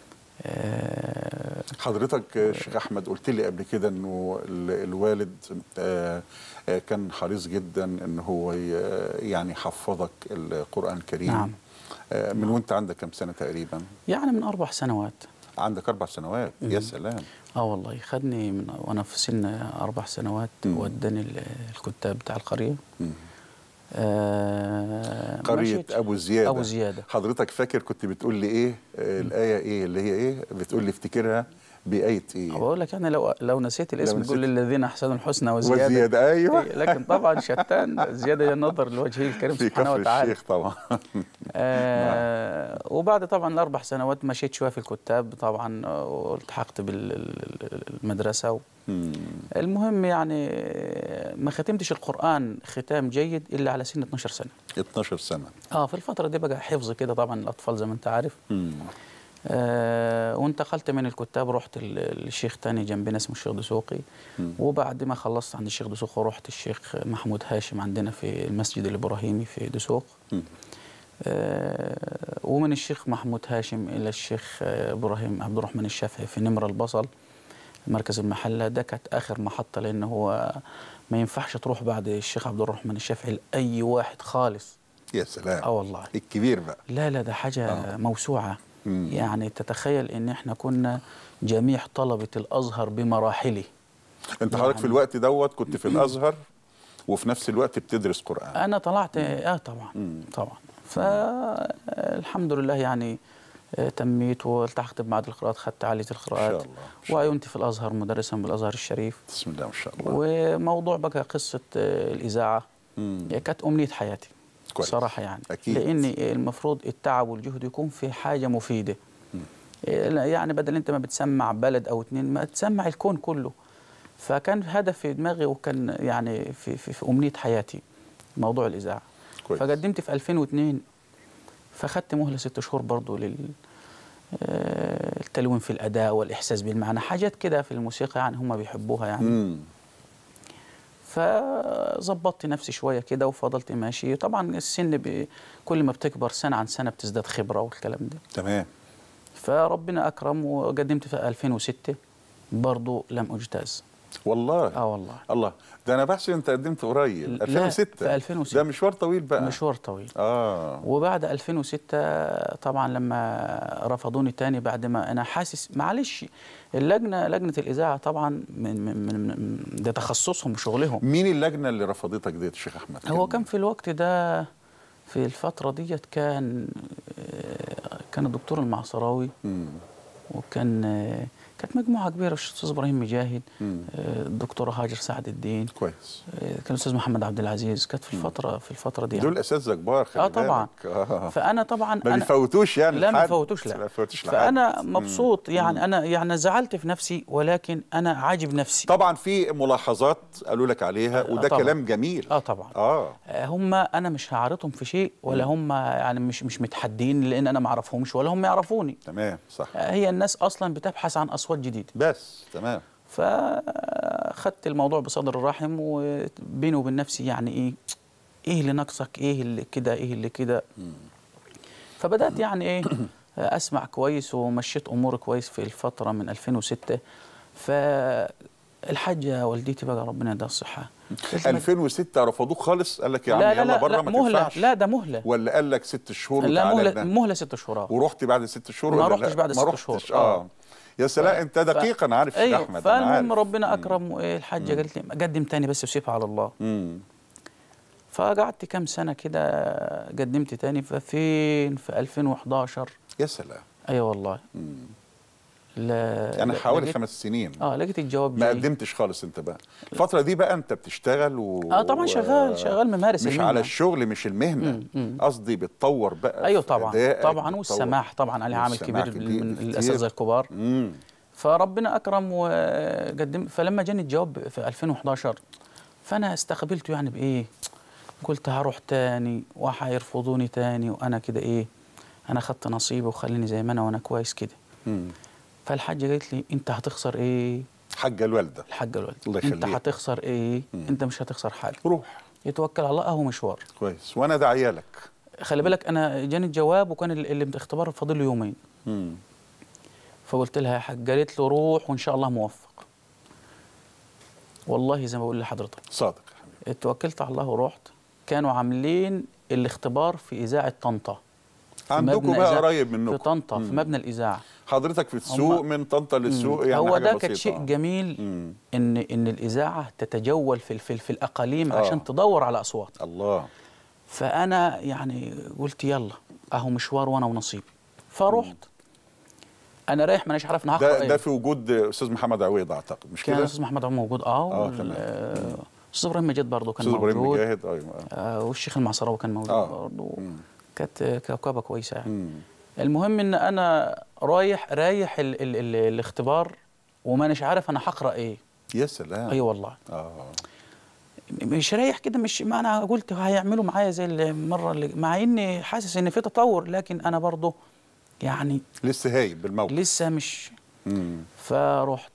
آه، حضرتك آه، شيخ احمد قلت لي قبل كده انه ال- الوالد آه، آه، كان حريص جدا ان هو ي- يعني يحفظك القران الكريم نعم. آه، من وانت عندك كم سنه تقريبا يعني من اربع سنوات عندك اربع سنوات يا مم. سلام اه والله خدني من وانا في سن اربع سنوات مم. وداني ال- الكتاب بتاع القريه مم. آه قريه مشيت. ابو زياده ابو زياده حضرتك فاكر كنت بتقول لي ايه آه، الايه ايه اللي هي ايه بتقول لي افتكرها بايه ايه بقول لك يعني لو لو نسيت الاسم نسيت- قول للذين احسنوا الحسنى وزياده وزياده ايوه إيه، لكن طبعا شتان زياده النظر لوجهه الكريم في سبحانه كفر وتعالى الشيخ طبعا آه وبعد طبعا الاربع سنوات مشيت شويه في الكتاب طبعا آه، والتحقت بالمدرسه و... مم. المهم يعني آه، ما ختمتش القران ختام جيد الا على سن 12 سنه 12 سنه اه في الفتره دي بقى حفظ كده طبعا الاطفال زي ما انت عارف مم. آه وانتقلت من الكتاب رحت ال- الشيخ تاني جنبنا اسمه الشيخ دسوقي مم. وبعد ما خلصت عند الشيخ دسوقي رحت الشيخ محمود هاشم عندنا في المسجد الابراهيمي في دسوق مم. آه ومن الشيخ محمود هاشم الى الشيخ آه، ابراهيم عبد الرحمن الشافعي في نمر البصل مركز المحله ده كانت اخر محطه لان هو ما ينفعش تروح بعد الشيخ عبد الرحمن الشافعي لاي واحد خالص يا سلام اه والله الكبير بقى لا لا ده حاجة آه. موسوعة مم. يعني تتخيل ان احنا كنا جميع طلبة الازهر بمراحله انت حضرتك في يعني- الوقت دوت كنت في الازهر وفي نفس الوقت بتدرس قران انا طلعت اه طبعا مم. طبعا فالحمد لله يعني آه، تميت والتحقت بمعهد القراءات خدت عالية القراءات الله، ما شاء وعينت في الازهر مدرسا بالازهر الشريف بسم الله ما شاء الله وموضوع بقى قصة آه، الاذاعة مم. كانت امنية حياتي كويس. صراحة يعني أكيد. لأن المفروض التعب والجهد يكون في حاجة مفيدة يعني بدل أنت ما بتسمع بلد أو اتنين ما تسمع الكون كله فكان هدف في دماغي وكان يعني في, في, في أمنية حياتي موضوع الإذاعة كويس. فقدمت في 2002 فخدت مهلة ست شهور برضو لل آه، التلوين في الأداء والإحساس بالمعنى حاجات كده في الموسيقى يعني هم بيحبوها يعني مم. فظبطت نفسي شويه كده وفضلت ماشي طبعا السن ب... كل ما بتكبر سنه عن سنه بتزداد خبره والكلام ده تمام فربنا اكرم وقدمت في 2006 برضو لم اجتاز والله اه والله الله ده انا بحسب انت قدمت قريب لا، 2006 في 2006. ده مشوار طويل بقى مشوار طويل اه وبعد 2006 طبعا لما رفضوني تاني بعد ما انا حاسس معلش اللجنه لجنه الاذاعه طبعا من من, من, من ده تخصصهم وشغلهم مين اللجنه اللي رفضتك ديت يا شيخ احمد هو كان في الوقت ده في الفترة ديت كان آه، كان الدكتور المعصراوي مم. وكان آه، كانت مجموعه كبيره الاستاذ ابراهيم مجاهد آه، الدكتوره هاجر سعد الدين كويس آه، كان الاستاذ محمد عبد العزيز كانت في الفتره في الفتره دي دول اساتذه كبار خلي اه طبعا بالك. آه. فانا طبعا ما أنا بيفوتوش يعني لا ما لحد. فوتوش لا ما بيفوتوش لحد. فانا مبسوط يعني انا يعني زعلت في نفسي ولكن انا عاجب نفسي طبعا في ملاحظات قالوا لك عليها وده طبعا. كلام جميل اه طبعا اه آه، هم انا مش هعارضهم في شيء ولا هم يعني مش مش متحدين لان انا ما اعرفهمش ولا هم يعرفوني تمام صح آه، هي الناس اصلا بتبحث عن اصوات جديده بس تمام فخدت الموضوع بصدر الرحم وبيني وبين نفسي يعني ايه ايه اللي ناقصك ايه اللي كده ايه اللي كده فبدات يعني ايه اسمع كويس ومشيت اموري كويس في الفتره من 2006 فالحاجه والدتي بقى ربنا يديها الصحه قلت لها 2006 رفضوك خالص قال لك يا عم لا لا يلا لا, بره لا ما مهله تنفعش لا ده مهله ولا قال لك ست شهور لا وتعالى مهله لنا؟ مهله ست شهور ورحت بعد ست شهور ما ولا رحتش لا؟ بعد ما ست رحتش شهور. اه آه. يا سلام انت دقيق انا عارف يا ايوه احمد أنا فالمهم عارف. ربنا اكرم وايه الحاجه قالت لي قدم تاني بس وسيبها على الله مم. فقعدت كام سنه كده قدمت تاني ففين في 2011 يا سلام اي أيوة والله مم. لا يعني لا- حوالي لقيت- خمس سنين اه لقيت الجواب ما جاي. قدمتش خالص انت بقى الفترة دي بقى انت بتشتغل و اه طبعا شغال شغال ممارس مش المهنة. على الشغل مش المهنة مم، مم. قصدي بتطور بقى ايوه في طبعا أدائك، طبعا بتطور. والسماح طبعا عليه عامل والسماح كبير كبير من كتير. الاساتذه الكبار مم. فربنا اكرم وقدم فلما جاني الجواب في 2011 فانا استقبلته يعني بايه قلت هروح تاني وهيرفضوني تاني وانا كده ايه انا خدت نصيبي وخليني زي ما انا وانا كويس كده مم. فالحاجه قالت لي انت هتخسر ايه حاجة الوالدة الحاجه الوالده الله انت يخليك. هتخسر ايه مم. انت مش هتخسر حاجه روح يتوكل على الله اهو مشوار كويس وانا ده عيالك خلي بالك انا جاني الجواب وكان ال- اللي اختبار فاضل له يومين مم. فقلت لها يا حاج قالت له روح وان شاء الله موفق والله زي ما بقول لحضرتك صادق يا حبيبي اتوكلت على الله ورحت كانوا عاملين الاختبار في اذاعه طنطا في عندكم مبنى بقى إذاعة- قريب منكم في طنطا في مم. مبنى الاذاعه حضرتك في السوق هم- من طنطا للسوق يعني هو حاجة ده بسيطة كان شيء جميل مم. ان ان الاذاعه تتجول في في, في الاقاليم آه. عشان تدور على اصوات الله فانا يعني قلت يلا اهو مشوار وانا ونصيبي فرحت انا رايح مانيش عارف انا هقرا ده ايه ده في وجود استاذ محمد عويض اعتقد مش كان كده؟ الاستاذ محمد عمر موجود اه آه، وال- تمام. آه، استاذ ابراهيم مجيد برضه كان استاذ ابراهيم موجود مجاهد ايوه آه والشيخ المعصراوي كان موجود آه. برضه مم. كانت كوكبه كويسه يعني مم. المهم ان انا رايح رايح ال ال ال الاختبار ومانيش عارف انا هقرا ايه يا سلام اي أيوة والله اه مش رايح كده مش ما انا قلت هيعملوا معايا زي المره اللي مع اني حاسس ان في تطور لكن انا برضه يعني لسه هايب بالموقف لسه مش مم. فرحت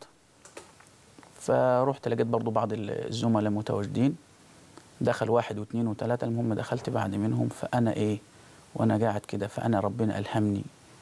فرحت لقيت برضو بعض الزملاء متواجدين دخل واحد واثنين وثلاثة المهم دخلت بعد منهم فأنا إيه وأنا قاعد كده فأنا ربنا ألهمني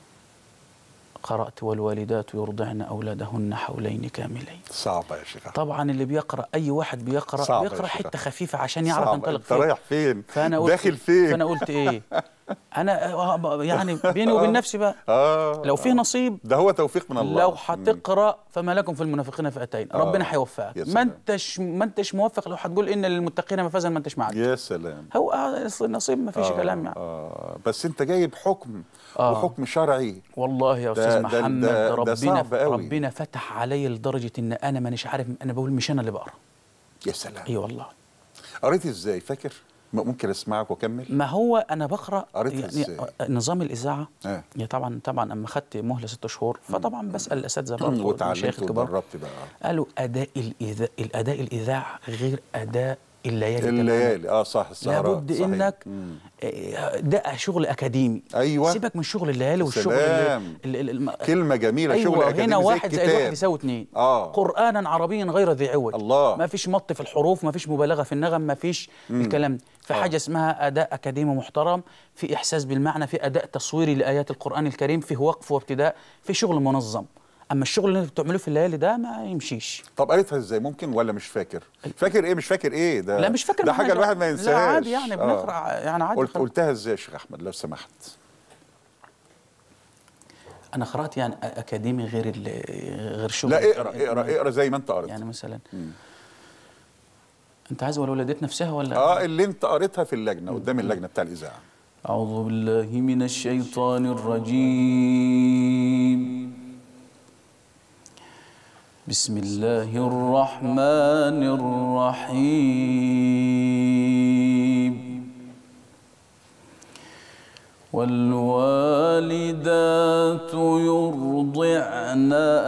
قرأت والوالدات يرضعن أولادهن حولين كاملين صعبة يا شيخ طبعا اللي بيقرأ أي واحد بيقرأ صعبة يا بيقرأ شيخ. حتة خفيفة عشان يعرف صعبة. ينطلق انت فين رايح فين؟ فأنا قلت داخل فين؟ فأنا قلت إيه أنا آه، يعني بيني وبين نفسي بقى اه لو في نصيب ده هو توفيق من الله لو مم. هتقرا فما لكم في المنافقين فئتين آه. ربنا هيوفقك يا ما سلام. انتش ما انتش موفق لو هتقول ان للمتقين مفازا ما انتش معاك يا سلام هو آه، أصل النصيب ما فيش آه كلام يعني آه بس انت جايب حكم آه. وحكم شرعي والله يا ده- استاذ ده- محمد ده- ده ربنا صعب قوي. ربنا فتح علي لدرجه ان انا مانيش عارف انا بقول مش انا اللي بقرا يا سلام اي والله قريت ازاي فاكر؟ م- ممكن اسمعك واكمل؟ ما هو انا بقرا قريتها إزاي؟ آه، نظام الاذاعه آه. يا طبعا طبعا اما خدت مهله ست شهور فطبعا بسال الاساتذه برضه المشايخ وتعلمت الكبار واتدربت بقى قالوا اداء الاذاعه الاداء الاذاعه غير اداء الليالي تماماً. الليالي اه صح السهرات لابد صحيح. انك مم. آه، ده شغل اكاديمي أيوة. سيبك من شغل الليالي والشغل سلام. ال- ال- الم- كلمة جميلة شغل ايوه أكاديمي هنا زي واحد زائد الكتاب. واحد يساوي اتنين آه. قرانا عربيا غير ذي عوج الله. ما فيش مط في الحروف ما فيش مبالغه في النغم ما فيش الكلام ده في حاجه اسمها اداء اكاديمي محترم في احساس بالمعنى في اداء تصويري لايات القران الكريم في وقف وابتداء في شغل منظم اما الشغل اللي انتوا بتعملوه في الليالي ده ما يمشيش طب قريتها ازاي ممكن ولا مش فاكر؟ فاكر ايه مش فاكر ايه ده لا مش فاكر ده معايا. حاجة الواحد ما ينساهاش لا عادي يعني بنقرا يعني عادي قلت خلاص. قلتها ازاي يا شيخ احمد لو سمحت انا قرات يعني اكاديمي غير ال- غير شغل لا اقرا اقرا اقرا زي ما انت قريت يعني مثلا انت عايز والولادات نفسها ولا اه اللي انت قريتها في اللجنه قدام اللجنه بتاع الاذاعه أعوذ بالله من الشيطان الرجيم بسم الله الرحمن الرحيم والوالدات يرضعن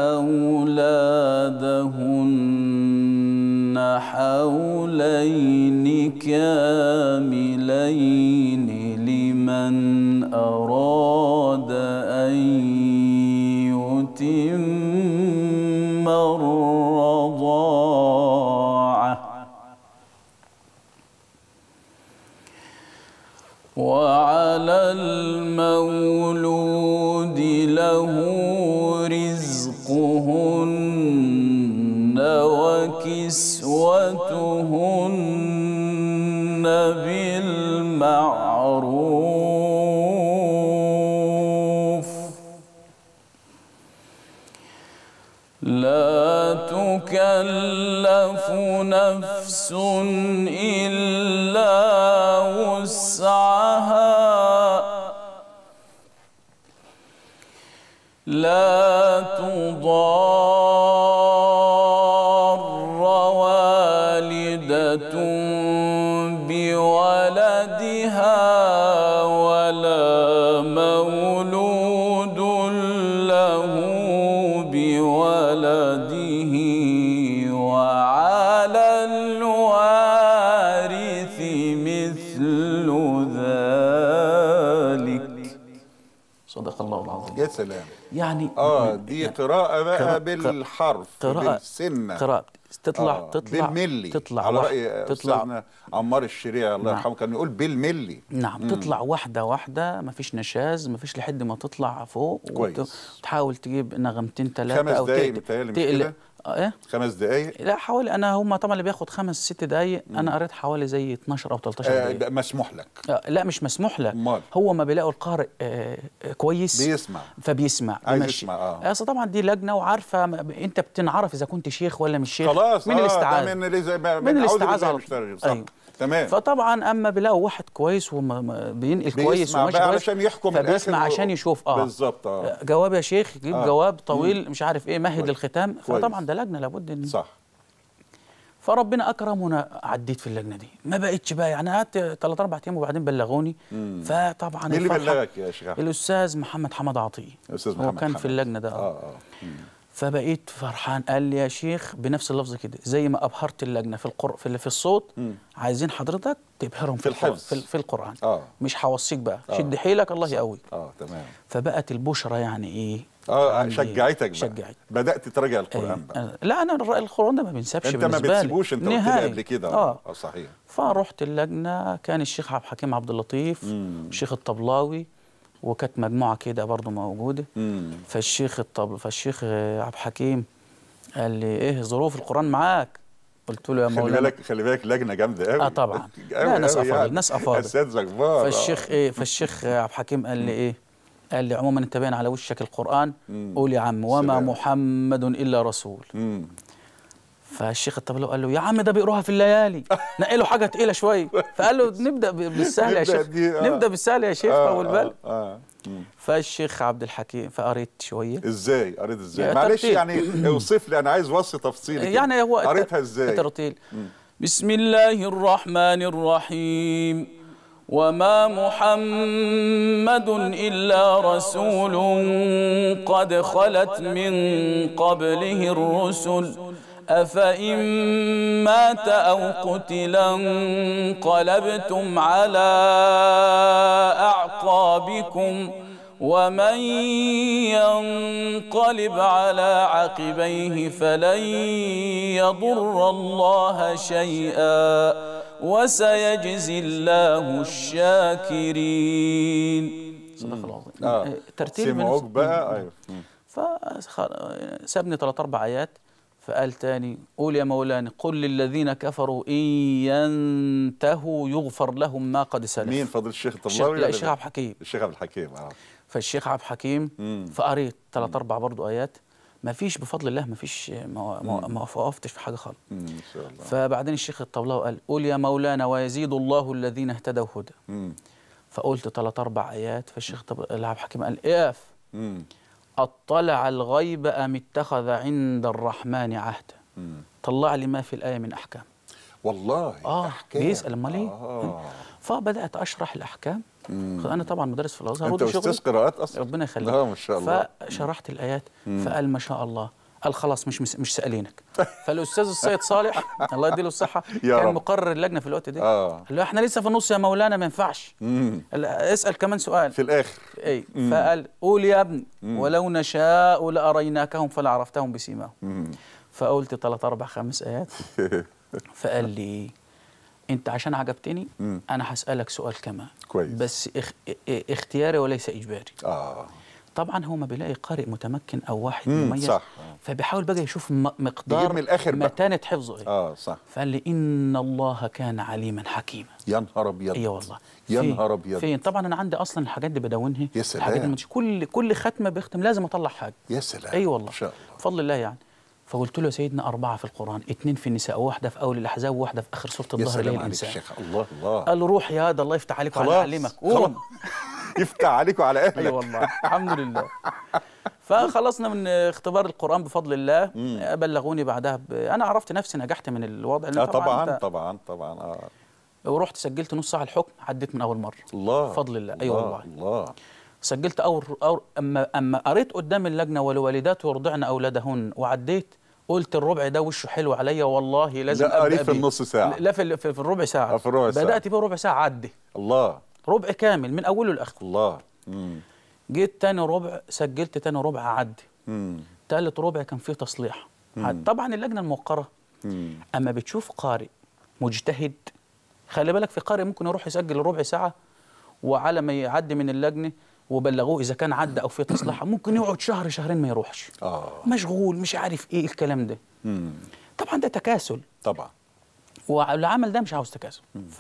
أولادهن حولين كاملين لمن أراد أن يتم الرضاعة وعلى المولود له رزقهن وكسوتهن بالمعروف لا تكلف نفس إلا وسعها لا تضار والدة بولدها ولا مولود له بولده وعلى الوارث مثل ذلك صدق الله العظيم يا سلام يعني اه دي قراءة بقى قراءة- بالحرف قراءة بالسنة قراءة تطلع آه، تطلع بالملي تطلع على واحد- رأي تطلع أستاذنا عمار الشريعة الله نعم. يرحمه كان يقول بالملي نعم تطلع واحدة واحدة ما فيش نشاز ما فيش لحد ما تطلع فوق كويس. وت- وتحاول تجيب نغمتين ثلاثة خمس أو دقايق تقل- متهيألي مش تقل- كده؟ آه، ايه خمس دقايق لا حوالي انا هم طبعا اللي بياخد خمس ست دقايق انا قريت حوالي زي 12 او 13 آه دقيقة ده مسموح لك آه، لا مش مسموح لك أمال؟ هو ما بيلاقوا القارئ آه، آه، كويس بيسمع فبيسمع عايز بيمشي. يسمع، آه. اصل طبعا دي لجنه وعارفه م- انت بتنعرف اذا كنت شيخ ولا مش شيخ خلاص من آه الاستعاذه ده من اللي من من الاستعاذه على مش طول. ترجم صح أيوة. تمام فطبعا اما بيلاقوا واحد كويس وبينقل كويس بيسمع وماشي بقى كويس علشان يحكم فبيسمع الآخر و- عشان يشوف اه بالظبط اه جواب يا شيخ يجيب آه. جواب طويل مش عارف ايه مهد الختام كويس. فطبعا ده لجنه لابد ان صح فربنا اكرم وانا عديت في اللجنه دي ما بقتش بقى يعني قعدت ثلاث اربع ايام وبعدين بلغوني فطبعا مين اللي الفرحة- بلغك يا شيخ أحمد؟ الاستاذ محمد حمد عطيه أستاذ هو محمد كان حمد. في اللجنه ده اه آه. اه مم. فبقيت فرحان قال لي يا شيخ بنفس اللفظ كده زي ما ابهرت اللجنه في القر في, في الصوت عايزين حضرتك تبهرهم في, في القرآن الحفظ. في, في القران آه. مش هوصيك بقى آه. شد حيلك الله يقويك اه تمام فبقت البشرى يعني ايه اه عندي- شجعتك بقى شجعت بدات تراجع أيوة. القران بقى أنا- لا انا الر- القران ده ما بنسابش انت ما بالنسبة لي. بتسيبوش انت قلت لي نهائي. قبل كده اه اه صحيح فرحت اللجنه كان الشيخ عبد الحكيم عبد اللطيف الشيخ الطبلاوي وكانت مجموعه كده برضو موجوده مم. فالشيخ الطب فالشيخ آه، عبد الحكيم قال لي ايه ظروف القران معاك قلت له يا خلي مولانا بالك خلي بالك لجنه جامده قوي آه طبعا. لا، ناس أفاضل، ناس أفاضل. اساتذه كبار آه. فالشيخ ايه فالشيخ عبد الحكيم قال لي ايه قال لي عموما انت باين على وشك القران قول يا عم وما سلام. محمد الا رسول مم. فالشيخ الطبلاوي قال له يا عم ده بيقروها في الليالي نقي له حاجه تقيله شويه فقال له نبدا ب- بالسهل يا نبدأ شيخ دي، آه. نبدا بالسهل يا شيخ آه، طول بالك آه. آه. مم. فالشيخ عبد الحكيم فقريت شويه ازاي قريت ازاي يا معلش ترتيب. يعني اوصف لي انا عايز وصف تفصيلي كده. يعني هو الت- قريتها ازاي الترتيل بسم الله الرحمن الرحيم وما محمد إلا رسول قد خلت من قبله الرسل أفإن مات أو قتلا انقلبتم على أعقابكم ومن ينقلب على عقبيه فلن يضر الله شيئا وسيجزي الله الشاكرين صدق الله العظيم اه ترتيب سمعوك من- بقى ايوه مم. فسابني ثلاث اربع ايات فقال تاني قول يا مولانا قل للذين كفروا ان ينتهوا يغفر لهم ما قد سلف مين فضل الشيخ الشيخ الطبلاوي لا ولا الشيخ مين؟ عبد الحكيم الشيخ عبد الحكيم اه فالشيخ عبد الحكيم فقريت ثلاث اربع برضو ايات ما فيش بفضل الله ما فيش ما, ما, ما وقفتش في حاجه خالص مم، ان شاء الله فبعدين الشيخ الطبلاوي قال قول يا مولانا ويزيد الله الذين اهتدوا هدى مم. فقلت ثلاث اربع ايات فالشيخ طب... عبد الحكيم قال اقف مم. اطلع الغيب ام اتخذ عند الرحمن عهدا مم. طلع لي ما في الايه من احكام والله اه أحكام. بيسال امال ايه آه. فبدات اشرح الاحكام مم. انا طبعا مدرس في الازهر انت وده شغلي. استاذ قراءات اصلا ربنا يخليك اه ما شاء الله فشرحت الايات مم. فقال ما شاء الله قال خلاص مش مش, مش سالينك فالاستاذ السيد صالح الله يديله الصحه يا كان رب. مقرر اللجنه في الوقت ده اه قال له احنا لسه في النص يا مولانا ما ينفعش مم. قال اسال كمان سؤال في الاخر اي مم. فقال قول يا ابني مم. ولو نشاء لاريناكهم فلعرفتهم بسيماهم مم. فقلت ثلاث اربع خمس ايات فقال لي انت عشان عجبتني مم. انا هسالك سؤال كمان كويس. بس اخ... اه- اختياري وليس اجباري اه طبعا هو ما بيلاقي قارئ متمكن او واحد مم، مميز صح. فبيحاول بقى يشوف م- مقدار يجيب من الآخر بقى. متانه حفظه ايه اه صح فقال لي ان الله كان عليما حكيما يا نهار ابيض اي والله يا فين- نهار ابيض فين طبعا انا عندي اصلا الحاجات دي بدونها يا سلام. الحاجات المنتج- كل كل ختمه بختم لازم اطلع حاجه يا سلام اي والله ما شاء الله بفضل الله يعني فقلت له يا سيدنا أربعة في القرآن اثنين في النساء وواحدة في أول الأحزاب وواحدة في آخر سورة يا الظهر سلام ليه عليك الإنسان الشيخ الله الله قال له روح يا ده الله يفتح عليك وعلى خلاص علمك خلاص قوم يفتح عليك وعلى اهلك اي والله الحمد لله فخلصنا من اختبار القرآن بفضل الله بلغوني بعدها ب... أنا عرفت نفسي نجحت من الوضع لأن اه طبعا أنت- طبعا طبعا اه ورحت سجلت نص ساعة الحكم عديت من أول مرة الله بفضل الله أي والله الله سجلت أول أول أما أما قريت قدام اللجنة والوالدات يرضعن أولادهن وعديت قلت الربع ده وشه حلو عليا والله لازم لا قريت أبدأ في بيه. النص ساعة. لا في ال- في في الربع ساعة آه، في الربع ساعة. بدأت بيه ربع ساعة عدي الله ربع كامل من أوله لآخره الله مم. جيت تاني ربع سجلت تاني ربع عدي مم. تالت ربع كان فيه تصليح عد. طبعا اللجنة الموقرة مم. أما بتشوف قارئ مجتهد خلي بالك في قارئ ممكن يروح يسجل ربع ساعة وعلى ما يعدي من اللجنة وبلغوه إذا كان عدى أو في تصليح ممكن يقعد شهر شهرين ما يروحش اه مشغول مش عارف إيه الكلام ده مم. طبعا ده تكاسل طبعا والعمل ده مش عاوز تكاسل ف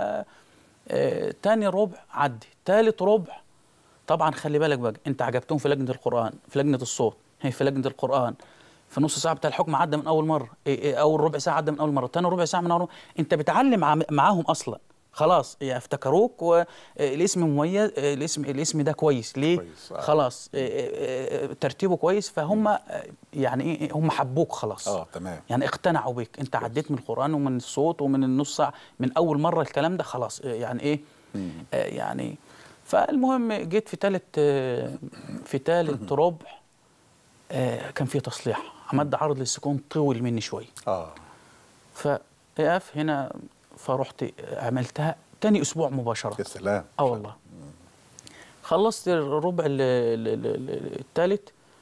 آه، تاني ربع عدي تالت ربع طبعا خلي بالك بقى انت عجبتهم في لجنه القران في لجنه الصوت هي في لجنه القران في نص ساعه بتاع الحكم عدى من اول مره إيه إيه اول ربع ساعه عدى من اول مره تاني ربع ساعه من اول مرة. انت بتعلم عم- معاهم اصلا خلاص يعني افتكروك والاسم مميز آه، الاسم الاسم ده كويس ليه كويس، آه. خلاص آه، آه، آه، ترتيبه كويس فهم آه، يعني ايه هم حبوك خلاص اه تمام يعني اقتنعوا بك انت عديت من القران ومن الصوت ومن النص ساعه من اول مره الكلام ده خلاص اه، يعني ايه آه يعني فالمهم جيت في ثالث في ثالث ربع آه كان في تصليح عملت عرض للسكون طول مني شوي اه فاقف هنا فرحت عملتها تاني اسبوع مباشره يا سلام اه والله خلصت الربع الثالث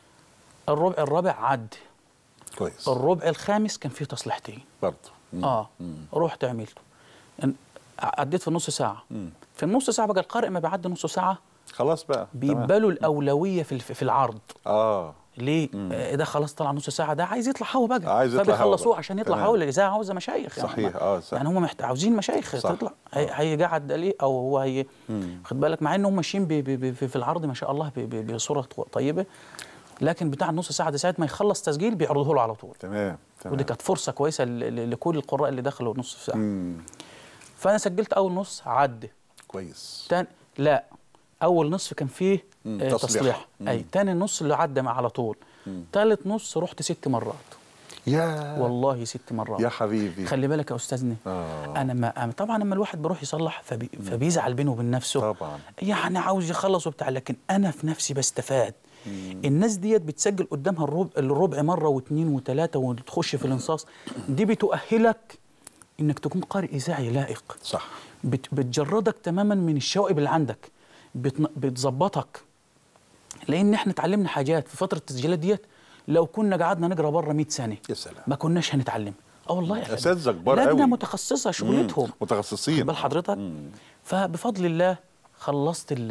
الربع الرابع عد كويس الربع الخامس كان فيه تصليحتين برضه مم. اه رحت عملته إن- عديت في نص ساعه في النص ساعه بقى القارئ ما بيعدي نص ساعه خلاص بقى تمام. بيبقى له الاولويه في الف- في العرض اه ليه؟ آه ده خلاص طلع نص ساعه ده عايز يطلع هوا بقى عايز يطلع هوا فبيخلصوه بقى. عشان يطلع تمام. هوا الاذاعه عاوزه مشايخ يعني صحيح، ما- آه، صح. يعني هم محت... عاوزين مشايخ صح. تطلع هي- هيقعد ليه او هو هي خد بالك مع انهم ماشيين بي بي بي في في العرض ما شاء الله بي بي بصوره طيبه لكن بتاع النص ساعه ده ساعه ما يخلص تسجيل بيعرضوه له على طول تمام تمام ودي كانت فرصه كويسه ل- ل- لكل القراء اللي دخلوا نص ساعه مم. فانا سجلت اول نص عدى كويس تاني لا اول نصف كان فيه مم، آه تصليح. تصليح مم. اي تاني نص اللي عدى مع على طول تالت نص رحت ست مرات يا والله ست مرات يا حبيبي خلي بالك يا استاذنا آه. انا ما أنا طبعا لما الواحد بيروح يصلح فبي فبيزعل بينه وبين نفسه طبعا. يعني عاوز يخلص وبتاع لكن انا في نفسي بستفاد الناس ديت بتسجل قدامها الربع الربع مره واثنين وثلاثه وتخش في الانصاص دي بتؤهلك انك تكون قارئ اذاعي لائق صح بت بتجردك تماما من الشوائب اللي عندك بتن- بتظبطك لان احنا اتعلمنا حاجات في فتره التسجيلات ديت لو كنا قعدنا نقرا بره 100 سنه يا سلام. ما كناش هنتعلم اه والله يا أخي. أساتذة كبار لجنه قوي. متخصصه شغلتهم مم. متخصصين خد بال حضرتك فبفضل الله خلصت ال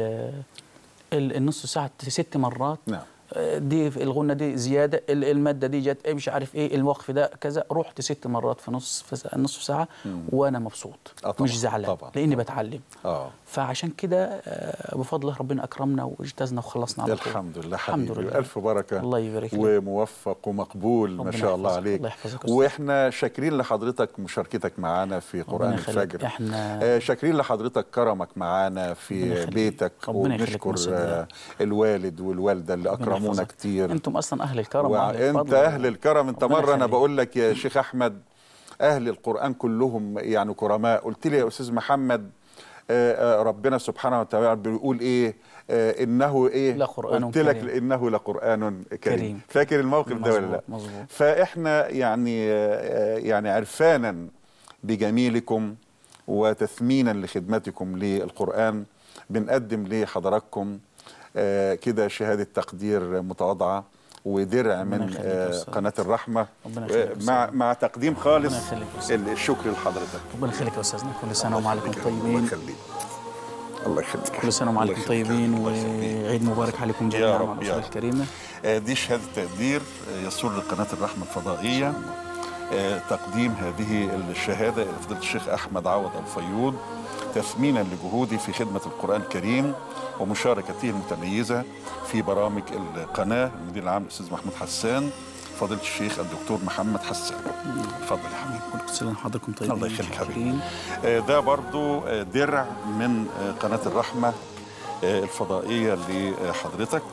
ال- النص ساعه ست مرات نعم. آه، دي في الغنه دي زياده ال- الماده دي جت إيه مش عارف ايه الوقف ده كذا رحت ست مرات في نص في ساعة- نص ساعه وانا مبسوط آه طبعاً، مش زعلان طبعاً، لاني طبعاً. بتعلم اه فعشان كده آه، بفضل الله ربنا اكرمنا واجتزنا وخلصنا على طول الحمد لله الحمد حبيبي لله الف بركه الله يبارك لك وموفق ومقبول ما ربنا شاء الله يحفظك، عليك الله يحفظك يا أستاذ. واحنا شاكرين لحضرتك مشاركتك معانا في قران يخليك. الفجر إحنا- آه شاكرين لحضرتك كرمك معانا ربنا في يخليك. بيتك ربنا يخليك وبنشكر من صدق. آه الوالد والوالده اللي ربنا اكرموك ورحمونا يحفظك. كتير انتم اصلا اهل الكرم وأهل وانت الفضل. اهل الكرم انت ربنا مره انا يخليك. بقول لك يا شيخ احمد اهل القران كلهم يعني كرماء قلت لي يا استاذ محمد آه، آه، ربنا سبحانه وتعالى بيقول ايه آه، انه ايه لقرآن قلت لك كريم. انه لقران كريم, كريم. فاكر الموقف ده ولا لا مظبوط مظبوط فاحنا يعني آه، يعني عرفانا بجميلكم وتثمينا لخدمتكم للقرآن بنقدم لحضراتكم آه، كده شهادة تقدير متواضعة ودرع ربنا من يخليك يا آه، أستاذ. قناة الرحمة ربنا يخليك يا آه، مع أستاذ. مع تقديم خالص ربنا يخليك يا أستاذ. الشكر لحضرتك ربنا يخليك يا استاذنا كل سنه ومعكم الله طيبين يخليك الله يخليك كل سنه الله ومعكم يخليك. طيبين الله يخليك. وعيد مبارك عليكم يا جميعا رب، مع يا الاسره رب. الكريمه آه، دي شهادة تقدير آه، يسر قناة الرحمة الفضائية آه، تقديم هذه الشهادة إلى فضيلة الشيخ أحمد عوض الفيوض تثمينا لجهودي في خدمة القرآن الكريم ومشاركته المتميزة في برامج القناة المدير العام الأستاذ محمود حسان فضيلة الشيخ الدكتور محمد حسان اتفضل يا حبيبي كل سنه وحضراتكم طيبين الله يخليك حبيبي. شاكرين. آه، ده برضو آه، درع من آه، قناة الرحمة آه، الفضائية لحضرتك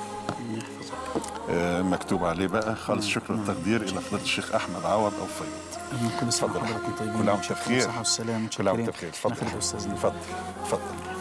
آه، مكتوب عليه بقى خالص شكر التقدير إلى فضيلة الشيخ أحمد عوض أو فيض أهلاً، كل سنه اتفضل. وحضراتكم طيبين كل عام وانت شكراً، بخير. صحه والسلامه كل عام شاكرين. وانت بخير ربنا يخليك يا اتفضل استاذنا اتفضل اتفضل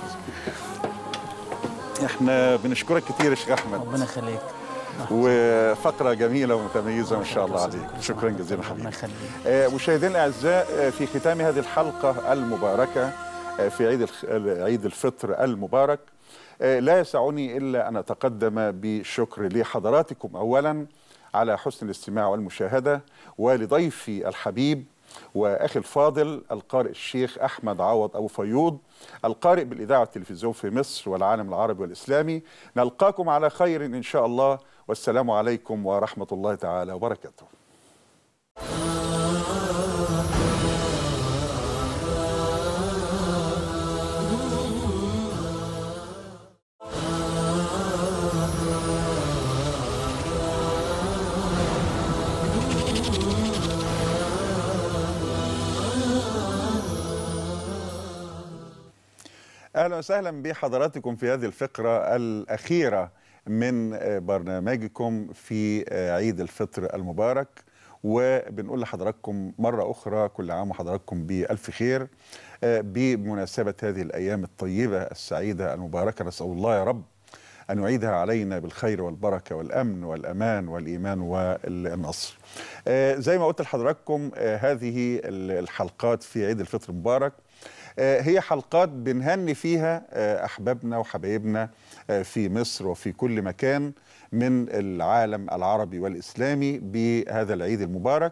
احنا بنشكرك كتير يا شيخ احمد ربنا يخليك وفقره جميله ومتميزه ما شاء الله عليك كل سنة شكرا وحضراتكم جزيلا طيبين. حبيبي ربنا يخليك آه، مشاهدينا الاعزاء آه، في ختام هذه الحلقه المباركه آه، في عيد الخ- عيد الفطر المبارك آه، لا يسعني الا ان اتقدم بشكر لحضراتكم اولا على حسن الاستماع والمشاهده ولضيفي الحبيب واخي الفاضل القارئ الشيخ احمد عوض ابو فيوض القارئ بالاذاعه والتلفزيون في مصر والعالم العربي والاسلامي نلقاكم على خير ان شاء الله والسلام عليكم ورحمه الله تعالى وبركاته اهلا وسهلا بحضراتكم في هذه الفقره الاخيره من آه، برنامجكم في آه، عيد الفطر المبارك وبنقول لحضراتكم مره اخرى كل عام وحضراتكم بالف خير آه، بمناسبه هذه الايام الطيبه السعيده المباركه نسال الله يا رب أن يعيدها علينا بالخير والبركة والأمن والأمان والإيمان والنصر آه، زي ما قلت لحضراتكم آه، هذه الحلقات في عيد الفطر المبارك آه، هي حلقات بنهني فيها آه، أحبابنا وحبايبنا آه، في مصر وفي كل مكان من العالم العربي والإسلامي بهذا العيد المبارك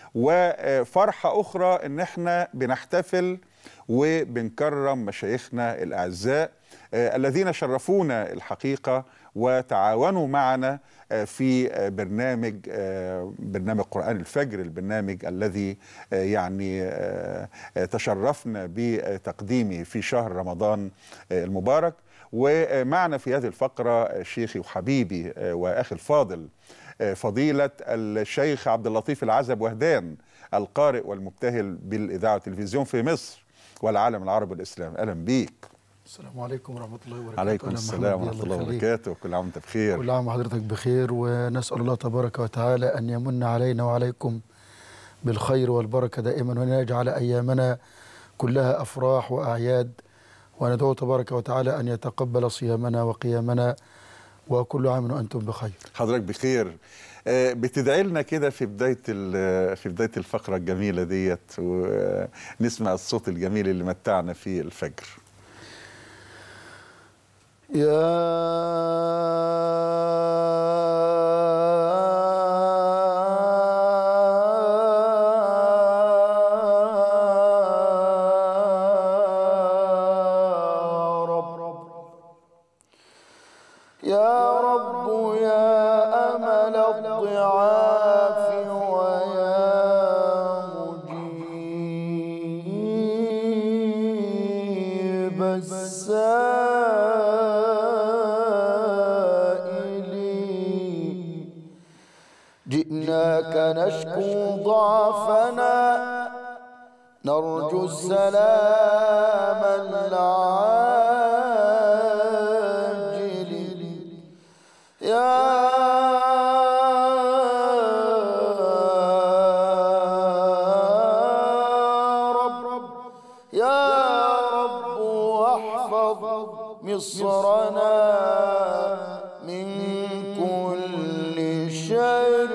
وفرحة أخرى إن احنا بنحتفل وبنكرم مشايخنا الأعزاء آه، الذين شرفونا الحقيقة وتعاونوا معنا آه، في آه، برنامج آه، برنامج قرآن الفجر البرنامج الذي آه، يعني آه، آه، تشرفنا بتقديمه في شهر رمضان آه، المبارك ومعنا في هذه الفقرة آه، شيخي وحبيبي آه، وأخي الفاضل آه، فضيلة الشيخ عبد اللطيف العزب وهدان القارئ والمبتهل بالإذاعة والتلفزيون في مصر والعالم العربي والإسلام أهلا بيك السلام عليكم ورحمة الله وبركاته عليكم أهلا السلام محمد، ورحمة الله يخليك. وبركاته كل عام وانت بخير كل عام وحضرتك بخير ونسأل الله تبارك وتعالى أن يمن علينا وعليكم بالخير والبركة دائما وأن يجعل أيامنا كلها أفراح وأعياد وندعو تبارك وتعالى أن يتقبل صيامنا وقيامنا وكل عام وأنتم بخير حضرتك بخير آه، بتدعي لنا كده في بداية ال- في بداية الفقرة الجميلة ديت ونسمع الصوت الجميل اللي متعنا فيه الفجر يا رب يا رب يا أمل الضعاف ويا مجيب السائلين جئناك نشكو ضعفنا نرجو السلام العاجل يا يا رب واحفظ مصرنا من كل شر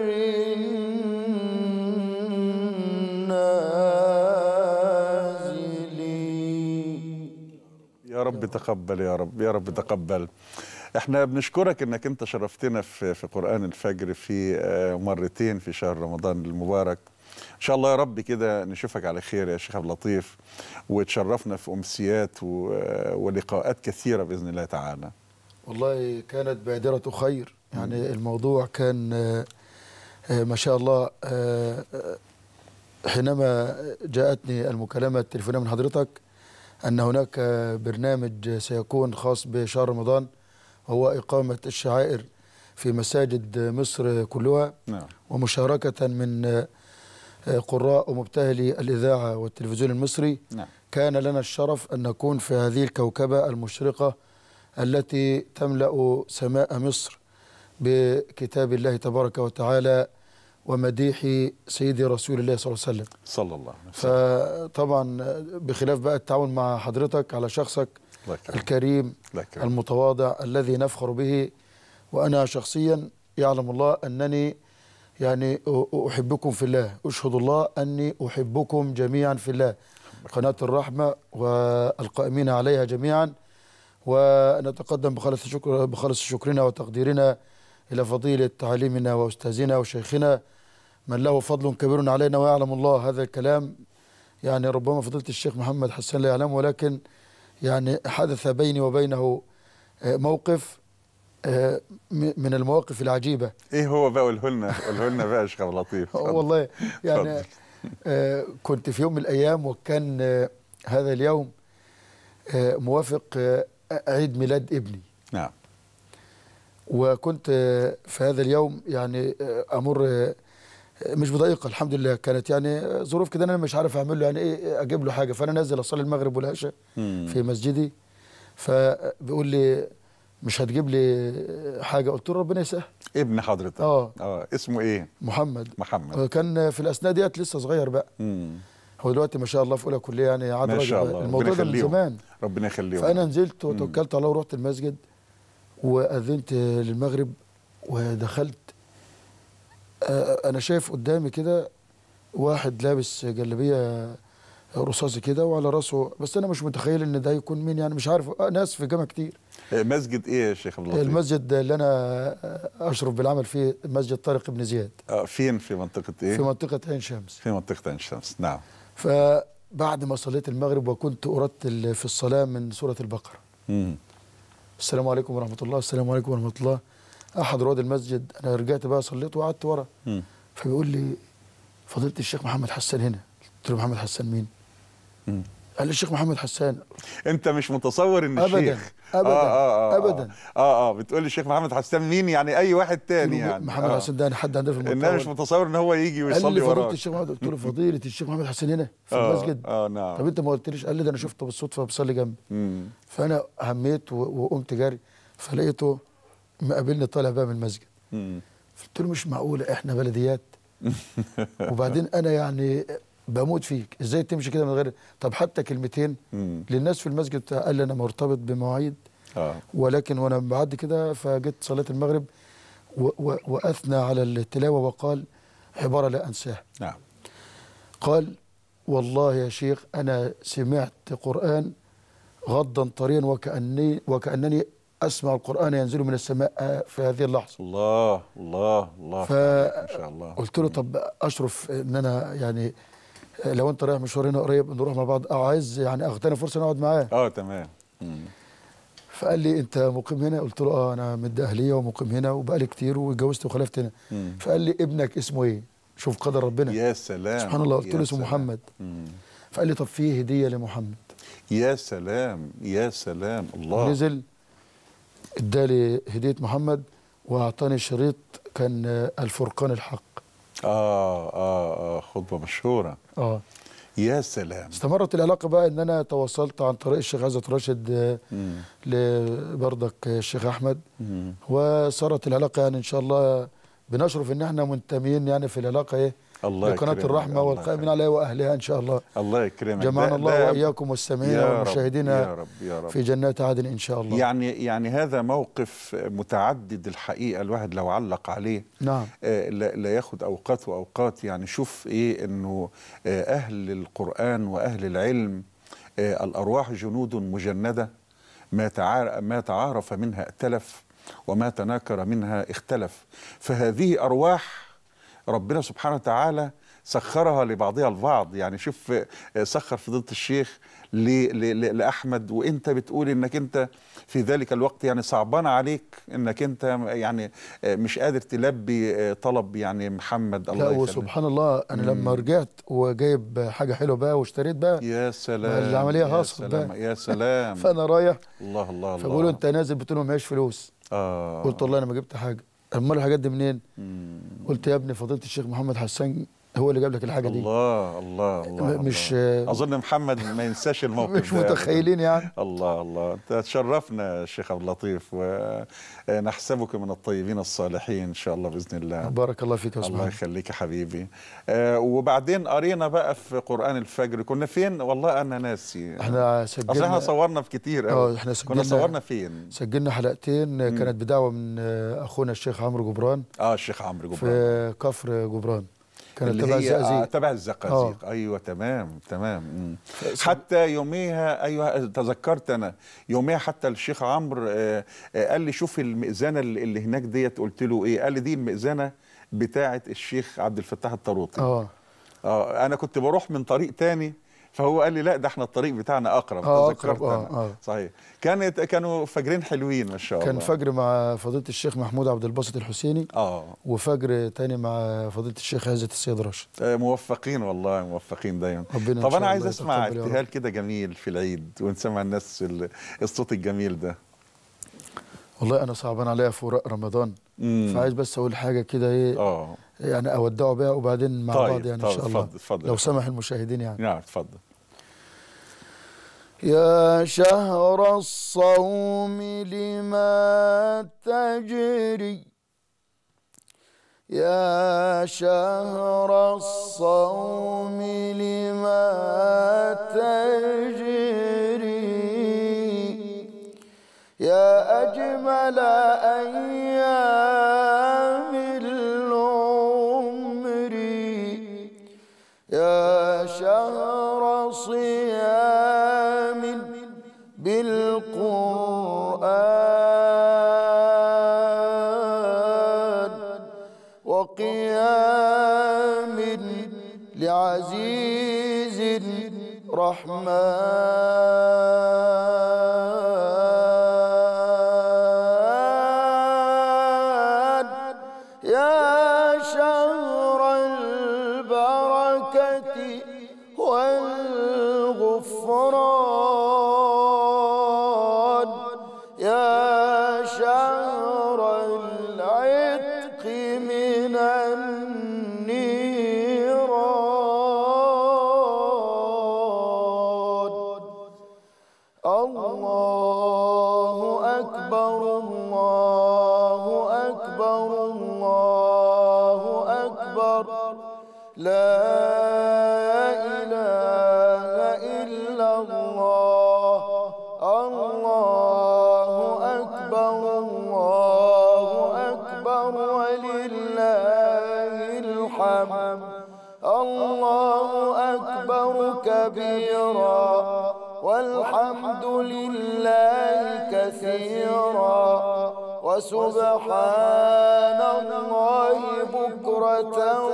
نازل يا رب تقبل يا رب يا رب تقبل احنا بنشكرك انك انت شرفتنا في في قرآن الفجر في آه، مرتين في شهر رمضان المبارك ان شاء الله يا رب كده نشوفك على خير يا شيخ عبد اللطيف وتشرفنا في امسيات و- آه، ولقاءات كثيره باذن الله تعالى والله كانت بادرة خير يعني الموضوع كان آه، آه، ما شاء الله آه، آه، حينما جاءتني المكالمة التليفونية من حضرتك أن هناك آه، برنامج سيكون خاص بشهر رمضان وهو إقامة الشعائر في مساجد مصر كلها نعم ومشاركة من آه، آه، قراء ومبتهلي الإذاعة والتلفزيون المصري نعم كان لنا الشرف أن نكون في هذه الكوكبة المشرقة التي تملأ سماء مصر بكتاب الله تبارك وتعالى ومديح سيدي رسول الله صلى الله عليه وسلم صلى الله عليه وسلم فطبعا بخلاف بقى التعاون مع حضرتك على شخصك الله يكرمك. الكريم الله يكرمك. المتواضع الذي نفخر به وأنا شخصيا يعلم الله أنني يعني أ- أحبكم في الله أشهد الله أني أحبكم جميعا في الله قناة الرحمة والقائمين عليها جميعا ونتقدم بخالص الشكر بخالص شكرنا وتقديرنا إلى فضيلة تعليمنا وأستاذنا وشيخنا من له فضل كبير علينا ويعلم الله هذا الكلام يعني ربما فضيلة الشيخ محمد حسان لا يعلم ولكن يعني حدث بيني وبينه آه، موقف آه، م- من المواقف العجيبة ايه هو بقى قوله لنا قوله لنا بقى يا شيخ عبد اللطيف اتفضل. والله يعني اتفضل. آه، كنت في يوم من الأيام وكان آه، هذا اليوم آه، موافق آه، عيد ميلاد ابني نعم وكنت آه، في هذا اليوم يعني آه، امر آه، مش بضيقه الحمد لله كانت يعني آه، ظروف كده انا مش عارف اعمل له يعني ايه اجيب له حاجه فانا نازل اصلي المغرب والعشاء مم. في مسجدي فبيقول لي مش هتجيب لي حاجه قلت له ربنا يسهل ابن حضرتك آه. اه اسمه ايه محمد محمد كان في الاثناء ديت لسه صغير بقى مم. هو دلوقتي ما شاء الله في اولى كليه يعني عاد ما راجل شاء بقى. الله الموضوع ربنا ده من يخليهم. زمان ربنا يخليهم فانا نزلت وتوكلت على الله ورحت المسجد واذنت للمغرب ودخلت آه، انا شايف قدامي كده واحد لابس جلابيه رصاصي كده وعلى راسه بس انا مش متخيل ان ده يكون مين يعني مش عارف آه، ناس في جامعه كتير آه، مسجد ايه يا شيخ عبد اللطيف المسجد اللي انا آه، اشرف بالعمل فيه مسجد طارق بن زياد آه فين في منطقه ايه في منطقه عين شمس في منطقه عين شمس نعم فبعد ما صليت المغرب وكنت ارتل في الصلاه من سوره البقره مم. السلام عليكم ورحمة الله السلام عليكم ورحمة الله أحد رواد المسجد أنا رجعت بقى صليت وقعدت ورا مم. فبيقول لي فضيلة الشيخ محمد حسان هنا قلت له محمد حسان مين؟ مم. قال لي الشيخ محمد حسان انت مش متصور ان أبداً، الشيخ أبداً، آه آه آه أبداً. اه اه بتقول لي الشيخ محمد حسان مين يعني اي واحد تاني يعني محمد آه. حسان ده حد عندنا في ان انا مش المنطقة متصور ان هو يجي قال ويصلي لي فضيلة وراك الشيخ محمد قلت له فضيلة الشيخ محمد حسان هنا في آه، المسجد اه نعم طب أنت ما قلتليش قال لي ده أنا شفته بالصدفة بصلي جنبي مم. فأنا هميت و- وقمت جاري فلقيته مقابلني طالع بقى من المسجد مم. قلت له مش معقولة احنا بلديات وبعدين انا يعني بموت فيك ازاي تمشي كده من غير طب حتى كلمتين مم. للناس في المسجد بتاع قال لي انا مرتبط بمواعيد اه ولكن وانا بعد كده فجيت صلاه المغرب و و واثنى على التلاوه وقال عباره لا انساها نعم قال والله يا شيخ انا سمعت قران غضا طريا وكاني وكانني اسمع القران ينزل من السماء في هذه اللحظه الله الله الله ف- ما شاء الله قلت له طب اشرف ان انا يعني لو انت رايح مشوار هنا قريب نروح مع بعض او عايز يعني اغتنم فرصه نقعد معاه اه تمام مم. فقال لي انت مقيم هنا قلت له اه انا من اهليه ومقيم هنا وبقالي كتير واتجوزت وخلفت هنا مم. فقال لي ابنك اسمه ايه شوف قدر ربنا يا سلام سبحان الله قلت يا له اسمه سلام. محمد مم. فقال لي طب في هديه لمحمد يا سلام يا سلام الله نزل ادالي هديه محمد واعطاني شريط كان آه، الفرقان الحق اه اه اه خطبه مشهوره اه يا سلام استمرت العلاقه بقى ان انا تواصلت عن طريق الشيخ عزت راشد آه، مم. لبرضك الشيخ احمد مم. وصارت العلاقه يعني ان شاء الله بنشرف ان احنا منتمين يعني في العلاقه ايه الله لقناه يكرمك، الرحمه الله والقائمين يخليك. عليها واهلها ان شاء الله الله يكرمك جمعنا ده- الله ده- واياكم والسامعين يا رب، والمشاهدين يا رب يا رب في جنات عدن ان شاء الله يعني يعني هذا موقف متعدد الحقيقه الواحد لو علق عليه نعم آه، لا لا ياخد اوقات واوقات يعني شوف ايه انه آه، اهل القران واهل العلم آه، الارواح جنود مجنده ما تعار ما تعارف منها ائتلف وما تناكر منها اختلف فهذه ارواح ربنا سبحانه وتعالى سخرها لبعضها البعض يعني شوف آه، سخر فضيله الشيخ ل- ل- ل- لاحمد وانت بتقول انك انت في ذلك الوقت يعني صعبان عليك انك انت يعني آه، مش قادر تلبي آه، طلب يعني محمد الله لا يخليك. وسبحان الله انا لما رجعت وجايب حاجه حلوه بقى واشتريت بقى يا سلام العملية يا هاصل سلام بقى. يا سلام فانا رايح الله الله الله فبيقولوا انت نازل بتقول لهم معيش فلوس اه قلت والله انا ما جبت حاجه امال الحاجات دي منين مم. قلت يا ابني فضيله الشيخ محمد حسان هو اللي جاب لك الحاجه دي الله الله الله م- مش- الله. اظن محمد ما ينساش الموقف مش ده أبداً. متخيلين يعني الله الله انت تشرفنا شيخ عبد اللطيف ونحسبك من الطيبين الصالحين ان شاء الله باذن الله بارك الله فيك يا الله سبحان يخليك يا حبيبي آه وبعدين قرينا بقى في قران الفجر كنا فين والله انا ناسي احنا اصل احنا سجلنا صورنا في كتير اه قوي احنا كنا سجلنا صورنا فين سجلنا حلقتين كانت بدعوه من آه، اخونا الشيخ عمرو جبران اه الشيخ عمرو جبران في كفر جبران كانت اللي تبع هي آه الزقازيق تبع الزقازيق ايوه تمام تمام مم. حتى يوميها ايوه تذكرت انا يوميها حتى الشيخ عمرو آه آه قال لي شوف المئذنه اللي اللي هناك ديت قلت له ايه قال لي دي المئذنه بتاعه الشيخ عبد الفتاح الطروطي اه اه انا كنت بروح من طريق تاني فهو قال لي لا ده احنا الطريق بتاعنا اقرب آه، تذكرت أقرب، آه، أنا. آه. صحيح كانت كانوا فجرين حلوين ما شاء كان الله فجر مع فضيله الشيخ محمود عبد الباسط الحسيني اه وفجر تاني مع فضيله الشيخ عزت السيد راشد آه، موفقين والله موفقين دايما ربنا إن طب شاء انا عايز الله اسمع يتقبل يا رب. ابتهال كده جميل في العيد ونسمع الناس ال- الصوت الجميل ده والله انا صعبان عليا فراق رمضان مم. فعايز بس اقول حاجه كده ايه اه يعني اودعه بيها وبعدين مع طيب، بعض يعني طيب، ان شاء الله اتفضل، اتفضل يا لو فندم. سمح المشاهدين يعني نعم اتفضل يا شهر الصوم لما تجري يا شهر الصوم لما تجري يا أجمل أيام العمر يا شهر صيام بالقرآن وقيام لعزيز رحمن يا شهر البركة والغفران يا شهر العتق من النيران الله أكبر الله أكبر الله أكبر لا إله إلا الله الله أكبر الله أكبر ولله الحمد الله أكبر كبيرا والحمد لله كثيرا وسبحان الله بكرة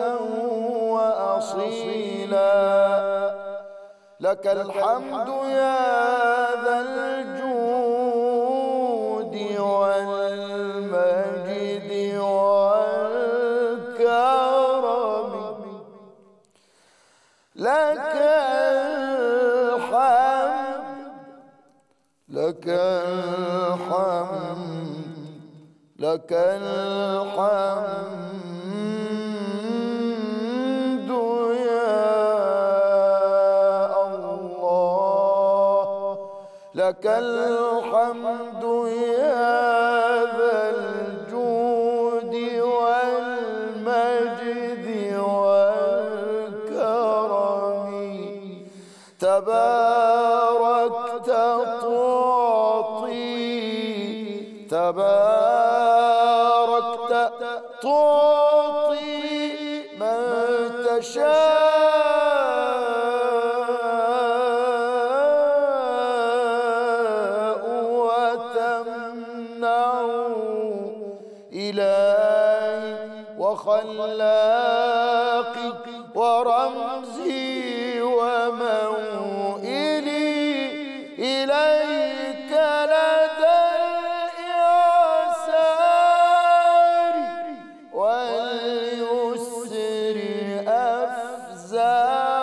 وأصيلا لك الحمد يا ذا الجود والمجد والكرم لك الحمد لك الحمد لك الحمد يا الله لك الحمد يا ذا الجود والمجد والكرم تباركت تعطي تباركت تعطي من تشاء وتمنع إلهي وخلاقي ورمزي وموئلي إليك لدى الإعسار واليسر أفزع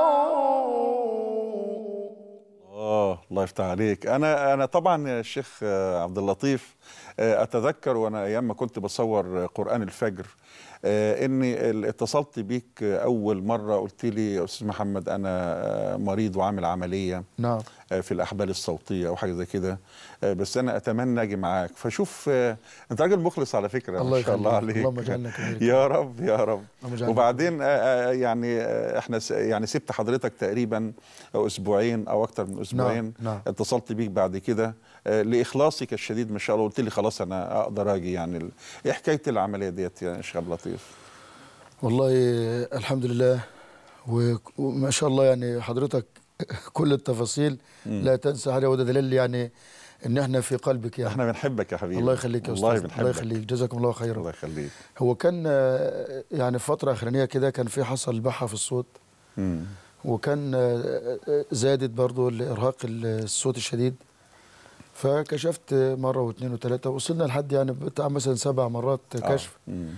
اه الله يفتح عليك انا انا طبعا يا شيخ آه، عبد اللطيف آه، اتذكر وانا ايام ما كنت بصور قران الفجر آه، اني ال- اتصلت بيك اول مره قلت لي يا استاذ محمد انا آه، مريض وعامل عمليه نعم آه، في الاحبال الصوتيه او حاجه زي كده آه، بس انا اتمنى اجي معاك فشوف آه، انت راجل مخلص على فكره الله ما شاء الله يخليك. عليك اللهم اجعلنا كذلك. يا رب يا رب اللهم اجعلنا وبعدين آه، آه، يعني آه، احنا س- يعني سبت حضرتك تقريبا اسبوعين او اكتر من اسبوعين نعم. اتصلت بيك بعد كده آه، لاخلاصك الشديد ما شاء الله قلت لي خلاص انا اقدر اجي يعني ال- ايه حكايه العمليه ديت يا شيخ عبد اللطيف والله الحمد لله و- وما شاء الله يعني حضرتك كل التفاصيل لا تنسى حاجه وده دليل يعني ان احنا في قلبك يعني احنا بنحبك يا حبيبي الله يخليك يا والله استاذ بنحبك الله يخليك جزاكم الله خيرا الله يخليك هو كان آه، يعني فتره اخرانيه كده كان في حصل بحه في الصوت مم. وكان آه، آه، زادت برضو الارهاق الصوت الشديد فكشفت مره واثنين وثلاثه وصلنا لحد يعني بتاع مثلا سبع مرات كشف آه. مم.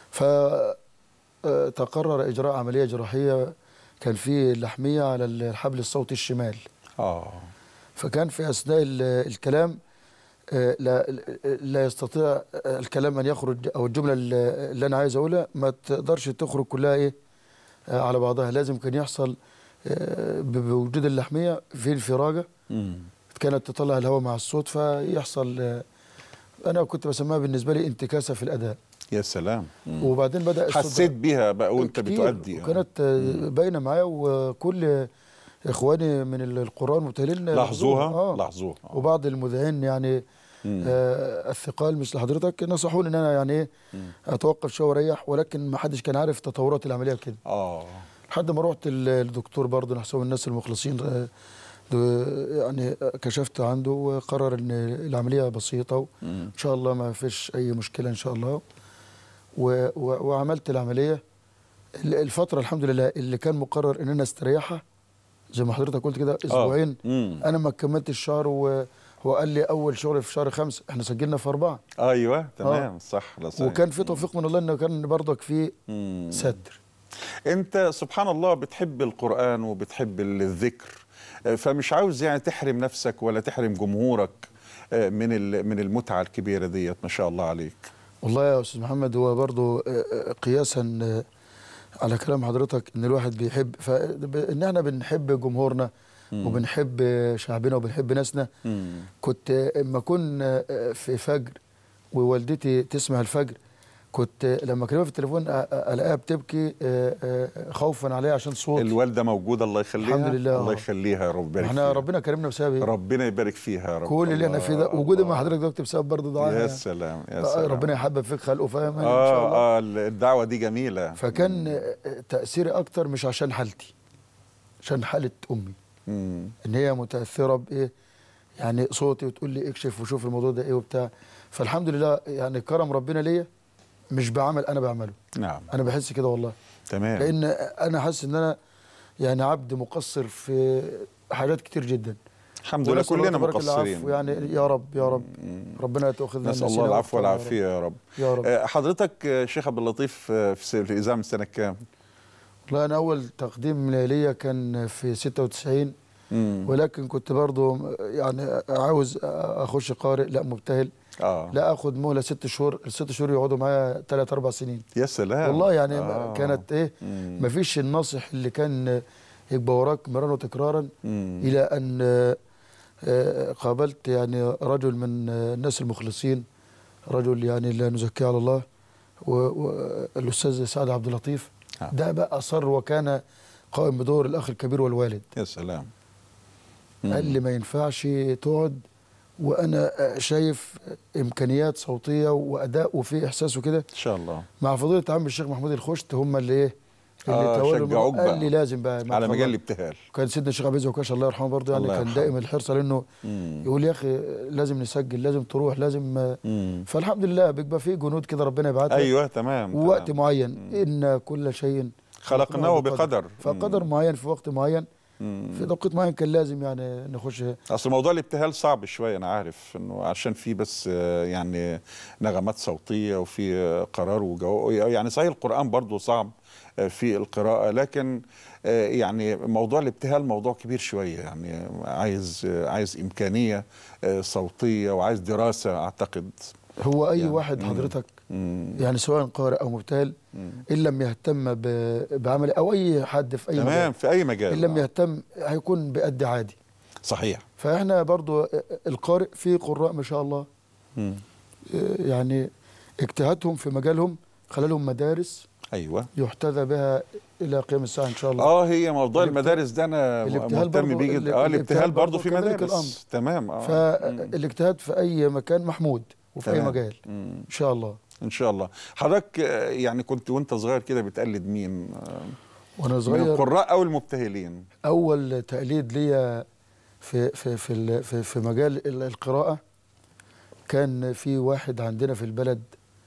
فتقرر اجراء عمليه جراحيه كان في لحميه على الحبل الصوتي الشمال اه فكان في اثناء ال- الكلام آه، لا لا يستطيع آه، الكلام ان يخرج او الجمله اللي اللي انا عايز اقولها ما تقدرش تخرج كلها ايه آه، على بعضها لازم كان يحصل آه، ب- بوجود اللحميه في انفراجه مم. كانت تطلع الهواء مع الصوت فيحصل آه، انا كنت بسميها بالنسبه لي انتكاسه في الاداء يا سلام مم. وبعدين بدا الصوت حسيت بيها بقى وانت كتير، بتؤدي وكانت آه، باينه معايا وكل اخواني من ال- القران متهلين لاحظوها آه. لاحظوها آه. وبعض المذيعين يعني مم. آه الثقال مثل حضرتك نصحوني ان انا يعني ايه اتوقف شويه واريح ولكن ما حدش كان عارف تطورات العمليه كده اه لحد ما رحت ال- للدكتور برضه نحسهم الناس المخلصين آه، د- يعني كشفت عنده وقرر ان العمليه بسيطه وان مم. شاء الله ما فيش اي مشكله ان شاء الله و و وعملت العمليه ال- الفتره الحمد لله اللي كان مقرر ان انا استريحها زي ما حضرتك قلت كده اسبوعين مم. انا ما كملتش الشهر وهو قال لي اول شغل في شهر خمسة احنا سجلنا في أربعة ايوه تمام صح لا صحيح. وكان في توفيق من الله انه كان برضك في مم. ستر انت سبحان الله بتحب القران وبتحب الذكر آه، فمش عاوز يعني تحرم نفسك ولا تحرم جمهورك آه، من ال- من المتعه الكبيره ديت ما شاء الله عليك والله يا استاذ محمد هو برضه آه، آه، قياسا آه، على كلام حضرتك ان الواحد بيحب فان احنا بنحب جمهورنا وبنحب شعبنا وبنحب ناسنا مم. كنت آه، اما اكون آه، في فجر ووالدتي تسمع الفجر كنت لما اكلمها في التليفون أ- أ- الاقيها بتبكي آه، آه، خوفا عليها عشان صوت الوالده موجوده الله يخليها الحمد لله. الله يخليها يا رب يبارك احنا فيها. ربنا كرمنا بسبب إيه؟ ربنا يبارك فيها يا رب كل اللي احنا فيه ده الله، وجودي مع الله. حضرتك دلوقتي بسبب برضه دعائها يا يعني. سلام يا آه، سلام ربنا يحبب فيك خلقه فاهم ان شاء الله اه اه الدعوه دي جميله فكان آه، تاثيري اكتر مش عشان حالتي عشان حاله امي مم. ان هي متاثره بايه يعني صوتي وتقول لي اكشف وشوف الموضوع ده ايه وبتاع فالحمد لله يعني كرم ربنا ليا مش بعمل انا بعمله نعم انا بحس كده والله تمام لان انا حاسس ان انا يعني عبد مقصر في حاجات كتير جدا الحمد لله ونسأل الله كلنا تبارك مقصرين العفو يعني يا رب يا رب ربنا تاخذنا نسال الله العفو والعافيه يا رب يا رب آه، حضرتك آه، شيخ عبد اللطيف آه، في س- في الاذاعه من سنه كام؟ والله انا اول تقديم ليا كان في 96 مم. ولكن كنت برضو يعني عاوز اخش قارئ لا مبتهل اه لا اخد مهله ست شهور الست شهور يقعدوا معايا ثلاث اربع سنين يا سلام والله يعني آه. كانت ايه مم. ما فيش الناصح اللي كان يبقى وراك مرارا وتكرارا مم. الى ان آه، آه، قابلت يعني رجل من آه، الناس المخلصين رجل يعني لا نزكيه على الله والاستاذ سعد عبد اللطيف آه. ده بقى اصر وكان قائم بدور الاخ الكبير والوالد يا سلام قال لي ما ينفعش تقعد وانا شايف امكانيات صوتيه واداء وفي احساس وكده ان شاء الله مع فضيله عم الشيخ محمود الخشت هم اللي ايه اللي آه، تولوا شجعوك الموضوع. بقى. قال لي لازم بقى ما على تخلص. مجال الابتهال كان سيدنا الشيخ عبد العزيز الله يرحمه برضه يعني الله كان يرحمه. دائما الحرص على انه مم. يقول يا اخي لازم نسجل لازم تروح لازم مم. فالحمد لله بيبقى في جنود كده ربنا يبعتها ايوه تمام ووقت تمام. معين ان كل شيء خلقناه بقدر فقدر معين في وقت معين مم. في توقيت معين كان لازم يعني نخش اصل موضوع الابتهال صعب شويه انا عارف انه عشان في بس آه، يعني نغمات صوتيه وفي آه، قرار وجو يعني صحيح القران برضو صعب آه، في القراءه لكن آه، يعني موضوع الابتهال موضوع كبير شويه يعني عايز آه، عايز امكانيه آه، صوتيه وعايز دراسه اعتقد هو اي يعني. واحد مم. حضرتك مم. يعني سواء قارئ او مبتهل ان لم يهتم ب- بعمل او اي حد في اي تمام مجال في اي مجال ان لم آه. يهتم هيكون بيأدي عادي صحيح فاحنا برضو القارئ في قراء ما شاء الله مم. يعني اجتهادهم في مجالهم خلالهم مدارس ايوه يحتذى بها الى قيام الساعه ان شاء الله اه هي موضوع الابت- المدارس ده انا الابتهال مهتم برضو- بيه جدا ال- اه الابتهال الابتهال برضه برضو في كذلك مدارس الأمر. تمام اه مم. فالاجتهاد في اي مكان محمود وفي اي تمام. مجال مم. ان شاء الله ان شاء الله حضرتك آه، يعني كنت وانت صغير كده بتقلد مين آه، وانا من صغير القراء او المبتهلين اول تقليد ليا في في في ال- في, في مجال ال- القراءه كان في واحد عندنا في البلد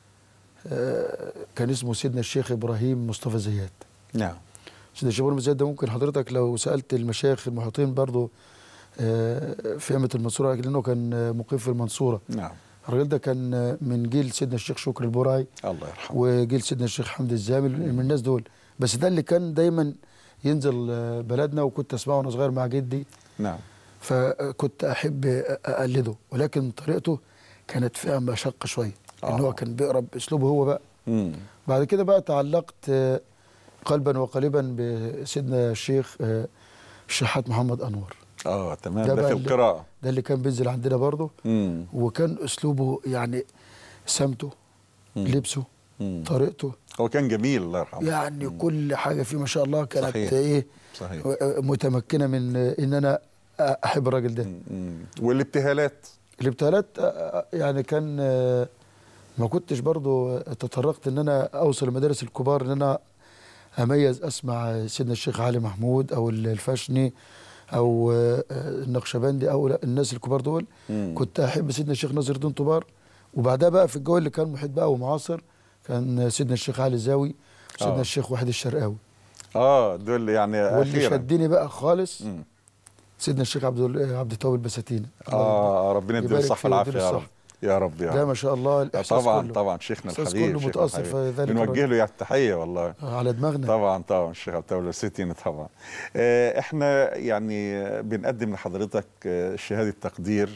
آه، كان اسمه سيدنا الشيخ ابراهيم مصطفى زياد نعم سيدنا الشيخ ابراهيم زياد ده ممكن حضرتك لو سالت المشايخ المحيطين برضه آه، في أمة المنصورة لأنه كان آه، مقيم في المنصورة نعم الراجل ده كان آه، من جيل سيدنا الشيخ شكري البرعي الله يرحمه وجيل سيدنا الشيخ حمد الزامل من الناس دول بس ده اللي كان دايما ينزل آه، بلدنا وكنت اسمعه وانا صغير مع جدي نعم فكنت احب اقلده ولكن طريقته كانت فيها مشقه شويه ان آه. هو كان بيقرا باسلوبه هو بقى مم. بعد كده بقى تعلقت آه، قلبا وقالبا بسيدنا الشيخ آه، الشحات محمد انور اه تمام ده ده, بقى في اللي- القراءة ده اللي كان بينزل عندنا برضه مم. وكان اسلوبه يعني سمته مم. لبسه مم. طريقته هو كان جميل الله يرحمه يعني كل حاجه فيه ما شاء الله كانت صحيح. ايه صحيح متمكنه من ان انا احب الراجل ده مم. مم. والابتهالات الابتهالات آه، يعني كان آه، ما كنتش برضو تطرقت ان انا اوصل المدارس الكبار ان انا اميز اسمع سيدنا الشيخ علي محمود او الفاشني او آه، النقشبندي او لا، الناس الكبار دول مم. كنت احب سيدنا الشيخ ناصر الدين طبار وبعدها بقى في الجو اللي كان محيط بقى ومعاصر كان سيدنا الشيخ علي زاوي سيدنا آه. الشيخ وحيد الشرقاوي اه دول يعني واللي اخيرا شدني بقى خالص مم. سيدنا الشيخ عبد ال- عبد التواب البساتين اه ربنا يديله يبارك الصحة فيه والعافية ويديله يا رب الصحة. يا رب يا ده رب ما شاء الله آه، الاحساس طبعا كله. طبعا شيخنا الإحساس الحبيب كله شيخنا متأثر الحبيب. في ذلك بنوجه الرجل. له يا التحية والله على دماغنا طبعا طبعا الشيخ عبد التواب الستين طبعا آه، احنا يعني بنقدم لحضرتك آه، شهاده تقدير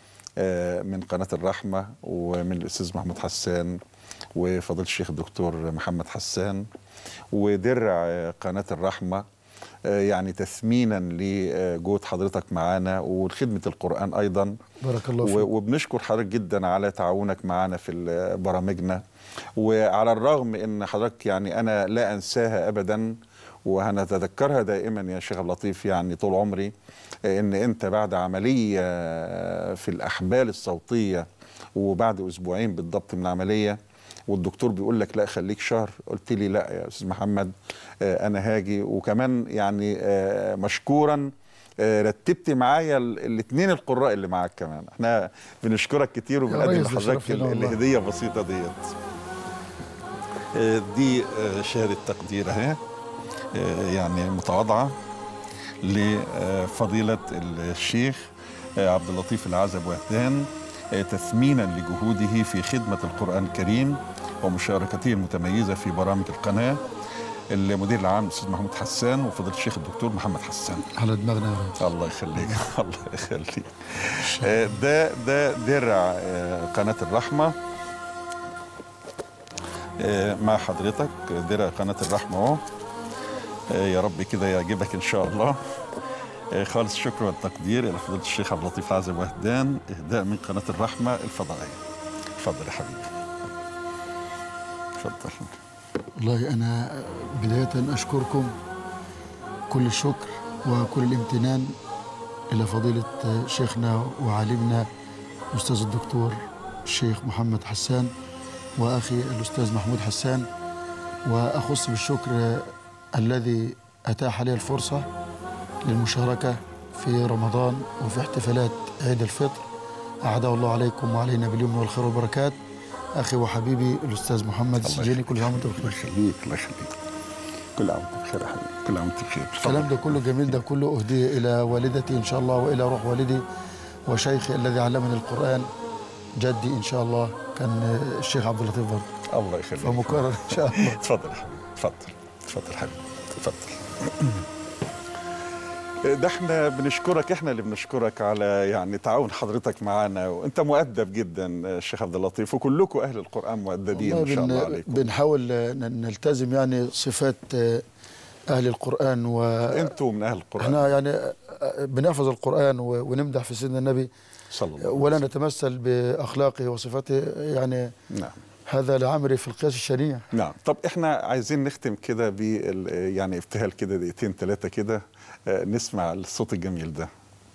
آه، من قناه الرحمه ومن الاستاذ محمود حسان وفضيله الشيخ الدكتور محمد حسان ودرع آه، قناه الرحمه آه، يعني تثمينا لجهود حضرتك معانا ولخدمه القران ايضا بارك الله و- فيك وبنشكر حضرتك جدا على تعاونك معنا في ال- برامجنا وعلى الرغم ان حضرتك يعني انا لا انساها ابدا وهنتذكرها دائما يا شيخ اللطيف يعني طول عمري ان انت بعد عمليه في الاحبال الصوتيه وبعد اسبوعين بالضبط من العمليه والدكتور بيقول لك لا خليك شهر قلت لي لا يا استاذ محمد آه، انا هاجي وكمان يعني آه، مشكورا آه، رتبت معايا الاثنين القراء اللي معاك كمان احنا بنشكرك كتير وبنقدم ريس، ده لحضرتك شرف لنا ال- والله. الهديه البسيطه ديت آه، دي آه، شهاده تقدير اهي آه، يعني متواضعه لفضيله الشيخ آه، عبد اللطيف العزب وهدان آه، تثمينا لجهوده في خدمه القران الكريم ومشاركته المتميزه في برامج القناه المدير العام الاستاذ محمود حسان وفضيله الشيخ الدكتور محمد حسان على دماغنا يا رب الله يخليك الله يخليك آه، ده ده درع آه، قناة الرحمة آه، مع حضرتك درع قناة الرحمة اهو آه، يا رب كده يعجبك ان شاء الله آه، خالص الشكر والتقدير الى فضيلة الشيخ عبد اللطيف عازب وهدان اهداء من قناة الرحمة الفضائية اتفضل يا حبيبي اتفضل والله أنا بداية أشكركم كل الشكر وكل الامتنان إلى فضيلة شيخنا وعالمنا الأستاذ الدكتور الشيخ محمد حسان وأخي الأستاذ محمود حسان وأخص بالشكر الذي أتاح لي الفرصة للمشاركة في رمضان وفي احتفالات عيد الفطر أعاده الله عليكم وعلينا باليمن والخير والبركات أخي وحبيبي الأستاذ محمد السجيني كل عام وأنت الله بخير يخليك الله يخليك كل عام وانت بخير يا حبيبي كل عام وانت بخير الكلام ده كله جميل ده كله أهدي إلى والدتي إن شاء الله وإلى روح والدي وشيخي الذي علمني القرآن جدي إن شاء الله كان الشيخ عبد اللطيف برضه الله يخليك فمكرر إن شاء الله اتفضل يا حبيبي اتفضل اتفضل حبيبي اتفضل ده احنا بنشكرك احنا اللي بنشكرك على يعني تعاون حضرتك معانا وانت مؤدب جدا الشيخ عبد اللطيف وكلكم اهل القران مؤدبين والله ما شاء الله بن- عليكم بنحاول ن- نلتزم يعني صفات آه، أهل القرآن وإحنا انتوا من اهل القران يعني آه، بنحفظ القرآن و- ونمدح في سيدنا النبي صلى الله عليه ولا نتمثل بأخلاقه وصفاته يعني وسلم. نعم هذا لعمري في القياس الشنيع نعم طب احنا عايزين نختم كده ب يعني ابتهال كده دقيقتين ثلاثه كده آه، نسمع الصوت الجميل ده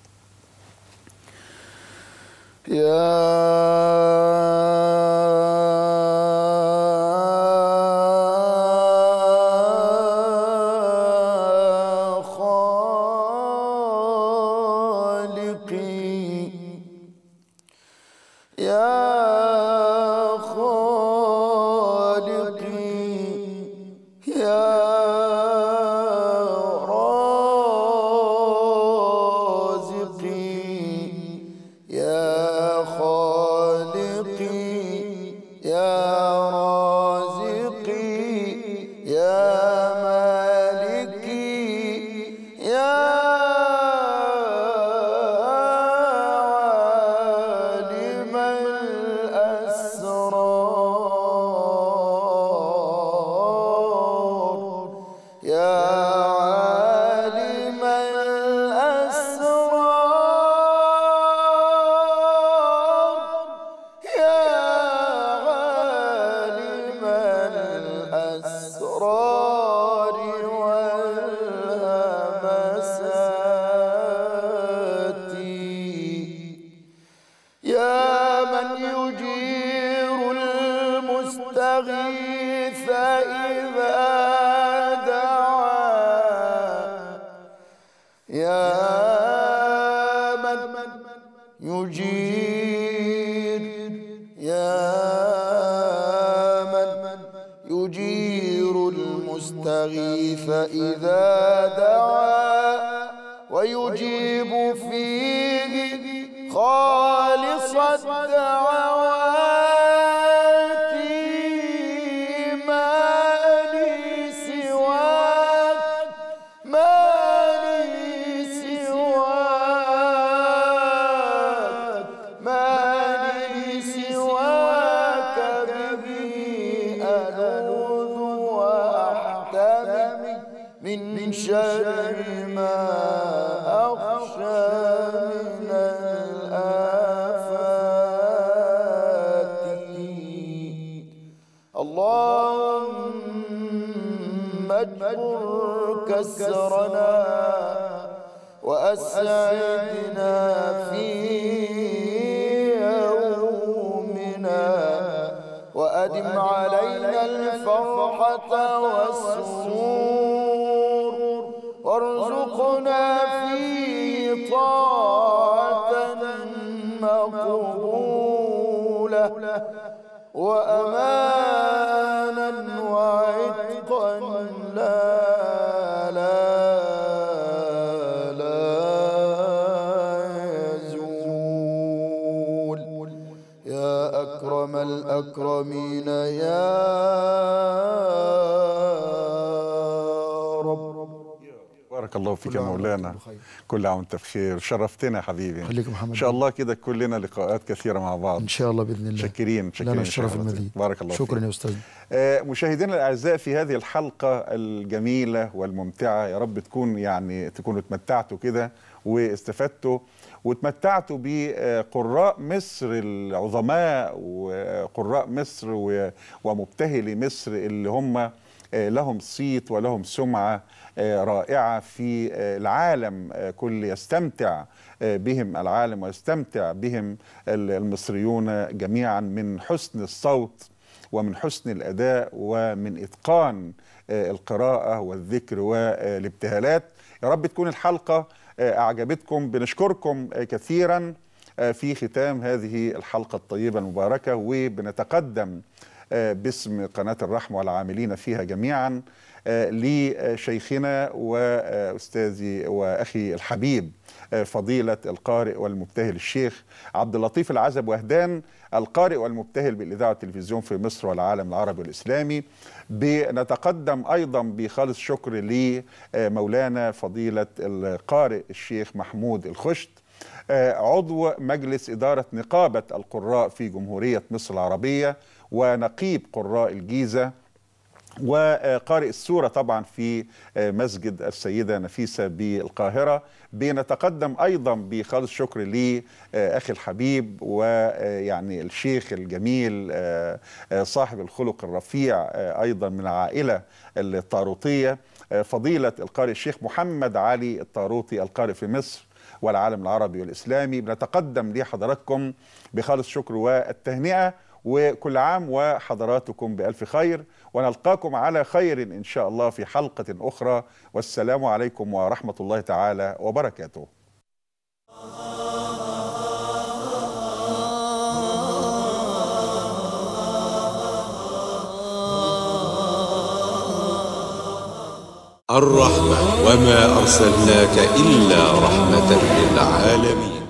يا خالقي يا خالقي يا رازقي يا خالقي يا رازقي يا مالكي يا عالم الأسرار يا عالم الأسرار يا عالم الأسرار والهمسات يا من يجير المستغيث إذا دعا يا من يجير يا من يجير المستغيث إذا دعا ويجيب فيه خالص الدعوات ما لي سواك ما لي سواك ما لي سواك به ألوذ وأحتمي من شر ما أخشى من الآفات اللهم اجبر كسرنا وأسعدنا في يومنا وأدم علينا الفرحة والسرور وارزقنا فيه طاعة مقبولة وأمانا وعتقا لا لا لا يزول يا أكرم الأكرمين يا رب بارك الله فيك كل يا عام وأنت مولانا بخير. كل عام وانت بخير شرفتنا يا حبيبي خليك يا محمد ان شاء الله كده كلنا لقاءات كثيره مع بعض إن شاء الله بإذن الله شاكرين شاكرين لنا إن شاء الشرف الله. المزيد بارك الله شكرا فيك. يا أستاذ آه، مشاهدينا الاعزاء في هذه الحلقه الجميله والممتعه يا رب تكون يعني تكونوا اتمتعتوا كده واستفدتوا وتمتعتوا بقراء مصر العظماء وقراء مصر و- ومبتهلي مصر اللي هم آه، لهم صيت ولهم سمعة آه، رائعة في آه، العالم آه، كل يستمتع آه، بهم العالم ويستمتع بهم ال- المصريون جميعا من حسن الصوت ومن حسن الأداء ومن إتقان آه، القراءة والذكر والابتهالات يا رب تكون الحلقة آه، أعجبتكم بنشكركم آه، كثيرا آه، في ختام هذه الحلقة الطيبة المباركة وبنتقدم آه، باسم قناة الرحمة والعاملين فيها جميعا آه، لشيخنا وأستاذي وأخي الحبيب آه، فضيلة القارئ والمبتهل الشيخ عبد اللطيف العزب وهدان القارئ والمبتهل بالإذاعة والتلفزيون في مصر والعالم العربي والإسلامي بنتقدم أيضا بخالص شكر لمولانا فضيلة القارئ الشيخ محمود الخشت آه، عضو مجلس إدارة نقابة القراء في جمهورية مصر العربية ونقيب قراء الجيزة وقارئ السورة طبعا في مسجد السيدة نفيسة بالقاهرة بنتقدم أيضا بخالص شكر لأخي الحبيب ويعني الشيخ الجميل صاحب الخلق الرفيع أيضا من العائلة الطاروطية فضيلة القارئ الشيخ محمد علي الطاروطي القارئ في مصر والعالم العربي والإسلامي بنتقدم لحضراتكم بخالص شكر والتهنئة وكل عام وحضراتكم بألف خير ونلقاكم على خير إن شاء الله في حلقة أخرى والسلام عليكم ورحمة الله تعالى وبركاته الرحمة وما أرسلناك إلا رحمة للعالمين